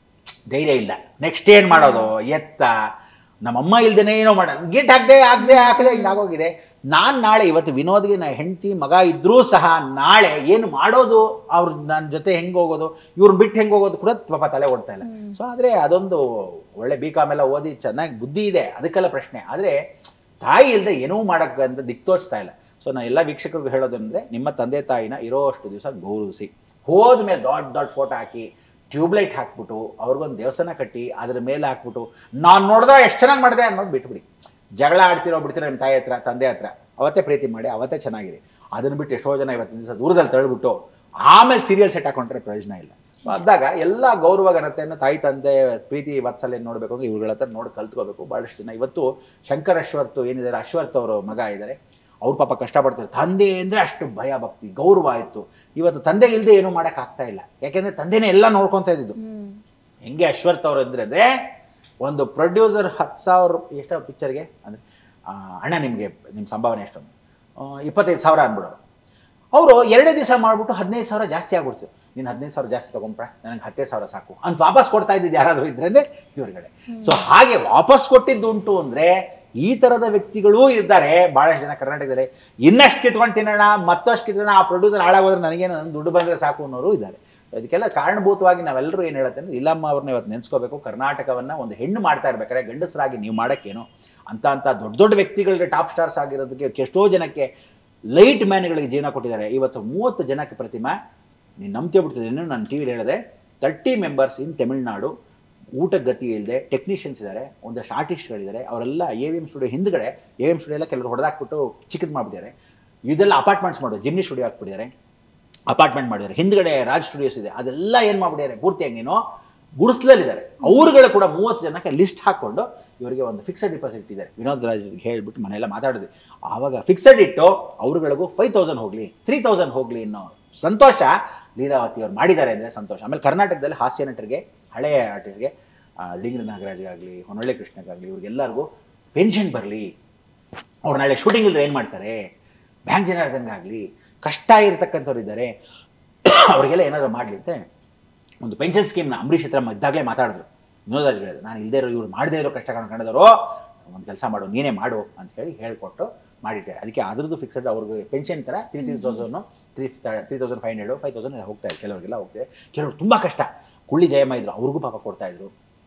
ಧೈರ್ಯ ಇಲ್ಲ ನೆಕ್ಸ್ಟ್ ಏನು ಮಾಡೋದು ಎತ್ತ ನಮ್ಮಮ್ಮ ಇಲ್ದೇನೆ ಏನೋ ಮಾಡ ಗೇಟ್ ಹಾಕ್ದೆ ಹಾಕ್ದೆ ಹಾಕದೆ ಹಿಂಗೆ ಆಗೋಗಿದೆ ನಾನು ನಾಳೆ ಇವತ್ತು ವಿನೋದ್ಗೆ ನಾ ಹೆಂಡತಿ ಮಗ ಇದ್ರೂ ಸಹ ನಾಳೆ ಏನು ಮಾಡೋದು ಅವ್ರ ನನ್ನ ಜೊತೆ ಹೆಂಗೆ ಹೋಗೋದು ಇವ್ರನ್ನ ಬಿಟ್ಟು ಹೆಂಗೆ ಹೋಗೋದು ಕೂಡ ಪಾಪ ತಲೆ ಓಡ್ತಾ ಇಲ್ಲ ಸೊ ಆದರೆ ಅದೊಂದು ಒಳ್ಳೆ ಬಿ ಕಾಮ್ ಎಲ್ಲ ಓದಿ ಚೆನ್ನಾಗಿ ಬುದ್ಧಿ ಇದೆ ಅದಕ್ಕೆಲ್ಲ ಪ್ರಶ್ನೆ ಆದರೆ ತಾಯಿ ಇಲ್ಲದೆ ಏನೂ ಮಾಡೋಕ್ಕೆ ಅಂತ ದಿಕ್ ತೋರಿಸ್ತಾ ಇಲ್ಲ ಸೊ ನಾನು ಎಲ್ಲ ವೀಕ್ಷಕರಿಗೂ ಹೇಳೋದಂದ್ರೆ ನಿಮ್ಮ ತಂದೆ ತಾಯಿನ ಇರೋ ಅಷ್ಟು ದಿವಸ ಗೌರವಿಸಿ ಹೋದ್ಮೇಲೆ ದೊಡ್ಡ ದೊಡ್ಡ ಫೋಟೋ ಹಾಕಿ ಟ್ಯೂಬ್ಲೈಟ್ ಹಾಕ್ಬಿಟ್ಟು ಅವ್ರಿಗೊಂದು ದೇವಸ್ಥಾನ ಕಟ್ಟಿ ಅದ್ರ ಮೇಲೆ ಹಾಕ್ಬಿಟ್ಟು ನಾನು ನೋಡಿದ್ರೆ ಎಷ್ಟು ಚೆನ್ನಾಗಿ ಮಾಡಿದೆ ಅನ್ನೋದು ಬಿಟ್ಬಿಡಿ ಜಗಳ ಆಡ್ತಿರೋ ಬಿಡ್ತಿರೋ ನಿಮ್ಮ ತಾಯಿ ಹತ್ರ ತಂದೆ ಹತ್ರ ಅವತ್ತೇ ಪ್ರೀತಿ ಮಾಡಿ ಅವತ್ತೇ ಚೆನ್ನಾಗಿರಿ ಅದನ್ನು ಬಿಟ್ಟು ಎಷ್ಟೋ ಜನ ಇವತ್ತಿನ ದಿವಸ ದೂರದಲ್ಲಿ ತಳ್ಳಿಬಿಟ್ಟು ಆಮೇಲೆ ಸೀರಿಯಲ್ ಸೆಟ್ ಹಾಕೊಂಡ್ರೆ ಪ್ರಯೋಜನ ಇಲ್ಲ ಸೊ ಅದಾಗ ಎಲ್ಲ ಗೌರವ ಘನತೆಯನ್ನು ತಾಯಿ ತಂದೆ ಪ್ರೀತಿ ವಾತ್ಸಲ್ಯ ನೋಡಬೇಕು ಅಂದ್ರೆ ಇವುಗಳ ಹತ್ರ ನೋಡಿ ಕಲ್ತ್ಕೋಬೇಕು ಭಾಳಷ್ಟು ಜನ ಇವತ್ತು ಶಂಕರ್ ಅಶ್ವರ್ತ್ ಏನಿದ್ದಾರೆ ಅಶ್ವರ್ತ್ ಅವರು ಮಗ ಇದ್ದಾರೆ ಅವ್ರು ಪಾಪ ಕಷ್ಟಪಡ್ತಾರೆ ತಂದೆ ಅಂದರೆ ಅಷ್ಟು ಭಯ ಭಕ್ತಿ ಗೌರವ ಆಯಿತು ಇವತ್ತು ತಂದೆ ಇಲ್ಲದೆ ಏನೂ ಮಾಡೋಕ್ಕಾಗ್ತಾ ಇಲ್ಲ ಯಾಕೆಂದರೆ ತಂದೆನೇ ಎಲ್ಲ ನೋಡ್ಕೊತಾ ಇದ್ದಿದ್ದು ಹ್ಮ್ ಹೆಂಗೆ ಅಶ್ವರ್ತ್ ಅವ್ರು ಇದ್ರೆ ಅಂದರೆ ಒಂದು ಪ್ರೊಡ್ಯೂಸರ್ ಹತ್ತು ಸಾವಿರ ಎಷ್ಟು ಪಿಕ್ಚರ್ಗೆ ಅಂದರೆ ಅಣ್ಣ ನಿಮಗೆ ನಿಮ್ಮ ಸಂಭಾವನೆ ಎಷ್ಟು ಆ, ಇಪ್ಪತ್ತೈದು ಸಾವಿರ ಅಂದ್ಬಿಡೋರು ಅವರು ಎರಡೇ ದಿವಸ ಮಾಡಿಬಿಟ್ಟು ಹದಿನೈದು ಸಾವಿರ ಜಾಸ್ತಿ ಆಗ್ಬಿಡ್ತು ನೀನು ಹದಿನೈದು ಸಾವಿರ ಜಾಸ್ತಿ ತಗೊಂಡ್ರ ನನಗೆ ಹತ್ತೇ ಸಾವಿರ ಸಾಕು ಅಂತ ವಾಪಸ್ ಕೊಡ್ತಾ ಇದ್ದಿದ್ದು ಯಾರಾದರೂ ಇದ್ರೆ ಅಂದರೆ ಇವ್ರುಗಳೇ ಸೊ ಹಾಗೆ ವಾಪಸ್ ಕೊಟ್ಟಿದ್ದು ಉಂಟು ಅಂದರೆ ಈ ಥರದ ವ್ಯಕ್ತಿಗಳೂ ಇದ್ದಾರೆ ಭಾಳಷ್ಟು ಜನ ಕರ್ನಾಟಕದಲ್ಲಿ ಇನ್ನಷ್ಟು ಕಿತ್ಕೊಂಡು ತಿನ್ನೋಣ ಮತ್ತಷ್ಟು ಕಿತ್ಕೊಳ್ಳೋಣ ಆ ಪ್ರೊಡ್ಯೂಸರ್ ಹಾಳಾಗೋದ್ರೆ ನನಗೇನು ನನ್ನ ದುಡ್ಡು ಬಂದರೆ ಸಾಕು ಅನ್ನೋರು ಇದ್ದಾರೆ ಅದಕ್ಕೆಲ್ಲ ಕಾರಣಭೂತವಾಗಿ ನಾವೆಲ್ಲರೂ ಏನು ಹೇಳುತ್ತೆ ಅಂದರೆ ಇಲ್ಲಮ್ಮ ಅವ್ರನ್ನ ಇವತ್ತು ನೆನೆಸ್ಕೋಬೇಕು ಕರ್ನಾಟಕವನ್ನು ಒಂದು ಹೆಣ್ಣು ಮಾಡ್ತಾ ಇರ್ಬೇಕಾದ್ರೆ ಗಂಡಸರಾಗಿ ನೀವು ಮಾಡೋಕ್ಕೇನು ಅಂತ ಅಂತ ದೊಡ್ಡ ದೊಡ್ಡ ವ್ಯಕ್ತಿಗಳಿಗೆ ಟಾಪ್ ಸ್ಟಾರ್ಸ್ ಆಗಿರೋದಕ್ಕೆ ಎಷ್ಟೋ ಜನಕ್ಕೆ ಲೈಟ್ ಮ್ಯಾನ್ಗಳಿಗೆ ಜೀವನ ಕೊಟ್ಟಿದ್ದಾರೆ ಇವತ್ತು ಮೂವತ್ತು ಜನಕ್ಕೆ ಪ್ರತಿಮಾ ನೀನು ನಂಬ್ತೇ ಬಿಡ್ತಿದ್ದೀನಿ ನಾನು ಟಿ ವಿಲಿ ಹೇಳಿದೆ ತರ್ಟಿ ಮೆಂಬರ್ಸ್ ಇನ್ ತಮಿಳ್ನಾಡು ಊಟ ಗತಿ ಇಲ್ಲದೆ ಟೆಕ್ನಿಷಿಯನ್ಸ್ ಇದ್ದಾರೆ ಒಂದಷ್ಟು ಆರ್ಟಿಸ್ಟ್ಗಳಿದ್ದಾರೆ ಅವರೆಲ್ಲ ಎ ವಿ ಎಮ್ ಸ್ಟುಡಿಯೋ ಹಿಂದ್ಗಡೆ ಎ ಎಮ್ ಸ್ಟುಡಿಯೋ ಎಲ್ಲ ಕೆಲವರು ಹೊಡೆದಾಕ್ಬಿಟ್ಟು ಚಿಕ್ಕದು ಮಾಡಿಬಿಟ್ಟಿದ್ದಾರೆ ಇದೆಲ್ಲ ಅಪಾರ್ಟ್ಮೆಂಟ್ಸ್ ಮಾಡೋದು ಜಿಮ್ನಿ ಸ್ಟುಡಿಯೋ ಹಾಕ್ಬಿಟ್ಟಿದ್ದಾರೆ ಅಪಾರ್ಟ್ಮೆಂಟ್ ಮಾಡಿದ್ದಾರೆ ಹಿಂದ್ಗಡೆ ರಾಜ್ ಸ್ಟುಡಿಯೋಸ್ ಇದೆ ಅದೆಲ್ಲ ಏನು ಮಾಡ್ಬಿಟ್ಟಿದ್ದಾರೆ ಪೂರ್ತಿಯಾಗಿ ನೀನು ಗುಡಿಸ್ಲಲ್ಲಿದ್ದಾರೆ ಅವ್ರುಗಳು ಕೂಡ ಮೂವತ್ತು ಜನಕ್ಕೆ ಲಿಸ್ಟ್ ಹಾಕ್ಕೊಂಡು ಇವರಿಗೆ ಒಂದು ಫಿಕ್ಸೆಡ್ ಡಿಪಾಸಿಟ್ ಇದೆ ವಿನೋದ್ ರಾಜ್ ಹೇಳ್ಬಿಟ್ಟು ಮನೆಯೆಲ್ಲ ಮಾತಾಡಿದ್ವಿ ಆವಾಗ ಫಿಕ್ಸೆಡ್ ಇಟ್ಟು ಅವ್ರುಗಳಿಗೂ ಫೈವ್ ತೌಸಂಡ್ ಹೋಗಲಿ ತ್ರೀ ತೌಸಂಡ್ ಹೋಗಲಿ ಅನ್ನೋ ಸಂತೋಷ ಲೀಲಾವತಿ ಅವ್ರು ಮಾಡಿದ್ದಾರೆ ಅಂದರೆ ಸಂತೋಷ ಆಮೇಲೆ ಕರ್ನಾಟಕದಲ್ಲಿ ಹಾಸ್ಯ ನಟರಿಗೆ ಹಳೆಯ ಆರ್ಟಿಸ್ಟ್ಗೆ ಡಿಂಗ್ರಿ ನಾಗರಾಜ್ಗಾಗಲಿ ಹೊನ್ನಳ್ಳಿ ಕೃಷ್ಣಗಾಗಲಿ ಇವ್ರಿಗೆಲ್ಲರಿಗೂ ಪೆನ್ಷನ್ ಬರಲಿ ಅವ್ರು ನಾಳೆ ಶೂಟಿಂಗ್ ಇಲ್ಲದ್ರೆ ಏನು ಮಾಡ್ತಾರೆ ಬ್ಯಾಂಕ್ ಜನಾರ್ದನ್ಗಾಗಲಿ ಕಷ್ಟ ಇರತಕ್ಕಂಥವ್ರು ಇದ್ದಾರೆ ಅವರಿಗೆಲ್ಲ ಏನಾದರೂ ಮಾಡಲಿ ಅಂತ ಒಂದು ಪೆನ್ಷನ್ ಸ್ಕೀಮ್ನ ಅಂಬರೀಷ್ ಹತ್ರ ಇದ್ದಾಗಲೇ ಮಾತಾಡಿದ್ರು ವಿನೋದಾಜ್ ಹೇಳಿದ್ರು ನಾನು ಇಲ್ಲದೇ ಇರೋ ಇವ್ರು ಮಾಡದೇ ಇರೋ ಕಷ್ಟ ಕಂಡವರು ಒಂದು ಕೆಲಸ ಮಾಡು ನೀನೇ ಮಾಡು ಅಂತ ಹೇಳಿ ಹೇಳ್ಕೊಟ್ಟು ಮಾಡಿದ್ದಾರೆ ಅದಕ್ಕೆ ಅದ್ರದ್ದು ಫಿಕ್ಸೆಡ್ ಅವ್ರಿಗೆ ಪೆನ್ಷನ್ ಥರ three three thousand three three thousand five hundred five thousand ಹೋಗ್ತಾ ಇದೆ ಕೆಲವರಿಗೆಲ್ಲ ಹೋಗ್ತಿದೆ ಕೆಲವರು ತುಂಬ ಕಷ್ಟ ಕುಳ್ಳಿ ಜಯಮ್ಮ ಇದ್ರು ಅವ್ರಿಗೂ ಪಾಪ ಕೊಡ್ತಾಯಿದ್ರು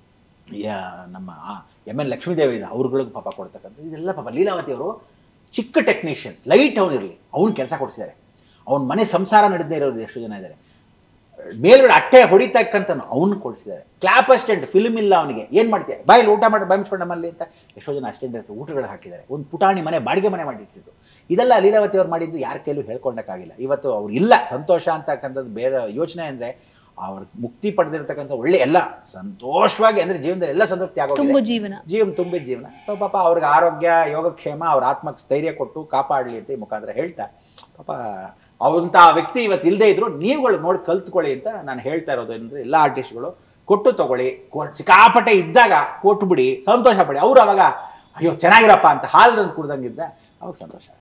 ನಮ್ಮ ಎಮ್ ಎನ್ ಲಕ್ಷ್ಮೀದೇವಿ ಇದೆ ಅವ್ರುಗಳಿಗೂ ಪಾಪ ಕೊಡ್ತಕ್ಕಂಥ ಇದೆಲ್ಲ ಪಾಪ ಲೀಲಾವತಿ ಅವರು ಚಿಕ್ಕ ಟೆಕ್ನಿಷಿಯನ್ಸ್ ಲೈಟ್ ಅವನಿರಲಿ ಅವ್ನು ಕೆಲಸ ಕೊಡಿಸಿದ್ದಾರೆ ಅವ್ನ ಮನೆ ಸಂಸಾರ ನಡೆದೇ ಇರೋರು ಎಷ್ಟು ಜನ ಇದ್ದಾರೆ ಮೇಲ್ಗಡೆ ಅಟ್ಟೆ ಹೊಡಿತಕ್ಕಂತನು ಅವ್ನು ಕೊಡಿಸಿದ್ದಾರೆ ಕ್ಲಾಪ್ ಅಸ್ಟೆಂಟ್ ಫಿಲ್ಮ್ ಇಲ್ಲ ಅವನಿಗೆ ಏನು ಮಾಡ್ತೀಯ ಬಾಯಲ್ಲಿ ಊಟ ಮಾಡಿ ಬಾಯಿ ಮುಚ್ಕೊಂಡು ನಮ್ಮಲ್ಲಿ ಅಂತ ಎಷ್ಟೋ ಜನ ಅಸ್ಟೆಂಟ್ ಇರ್ತಾರೆ ಊಟಗಳು ಹಾಕಿದ್ದಾರೆ ಒಂದು ಪುಟಾಣಿ ಮನೆ ಬಾಡಿಗೆ ಮನೆ ಮಾಡಿಟ್ಟಿದ್ದು ಇದೆಲ್ಲ ಲೀಲಾವತಿ ಅವ್ರು ಮಾಡಿದ್ದು ಯಾರ ಕೈಲೂ ಹೇಳ್ಕೊಂಡಕ್ಕಾಗಿಲ್ಲ ಇವತ್ತು ಅವ್ರು ಇಲ್ಲ ಸಂತೋಷ ಅಂತಕ್ಕಂಥದ್ದು ಬೇರೆ ಯೋಚನೆ ಅಂದರೆ ಅವ್ರು ಮುಕ್ತಿ ಪಡೆದಿರ್ತಕ್ಕಂಥ ಒಳ್ಳೆ ಎಲ್ಲ ಸಂತೋಷವಾಗಿ ಅಂದರೆ ಜೀವನದಲ್ಲಿ ಎಲ್ಲ ಸಂತೃಪ್ತಿ ತುಂಬು ಆಗೋಗಿದೆ ಜೀವನ ಜೀವನ ತುಂಬಿದ ಜೀವನ ಸೊ ಪಾಪ ಅವ್ರಿಗೆ ಆರೋಗ್ಯ ಯೋಗಕ್ಷೇಮ ಅವ್ರ ಆತ್ಮಕ್ಕೆ ಸ್ಥೈರ್ಯ ಕೊಟ್ಟು ಕಾಪಾಡಲಿ ಅಂತ ಈ ಮುಖಾಂತರ ಹೇಳ್ತಾ ಪಾಪ ಅವಂಥ ವ್ಯಕ್ತಿ ಇವತ್ತು ಇಲ್ಲದೇ ಇದ್ರು ನೀವುಗಳು ನೋಡಿ ಕಲ್ತ್ಕೊಳ್ಳಿ ಅಂತ ನಾನು ಹೇಳ್ತಾ ಇರೋದು ಏನಂದ್ರೆ ಎಲ್ಲ ಆರ್ಟಿಸ್ಟ್ಗಳು ಕೊಟ್ಟು ತಗೊಳ್ಳಿ ಕೊ- ಸಿಕ್ಕಾಪಟ್ಟೆ ಇದ್ದಾಗ ಕೊಟ್ಬಿಡಿ ಸಂತೋಷ ಪಡಿ ಅವ್ರು ಅವಾಗ ಅಯ್ಯೋ ಚೆನ್ನಾಗಿರಪ್ಪ ಅಂತ ಹಾಲ್ದಂದು ಕುಡ್ದಂಗಿದ್ದ ಅವಾಗ ಸಂತೋಷ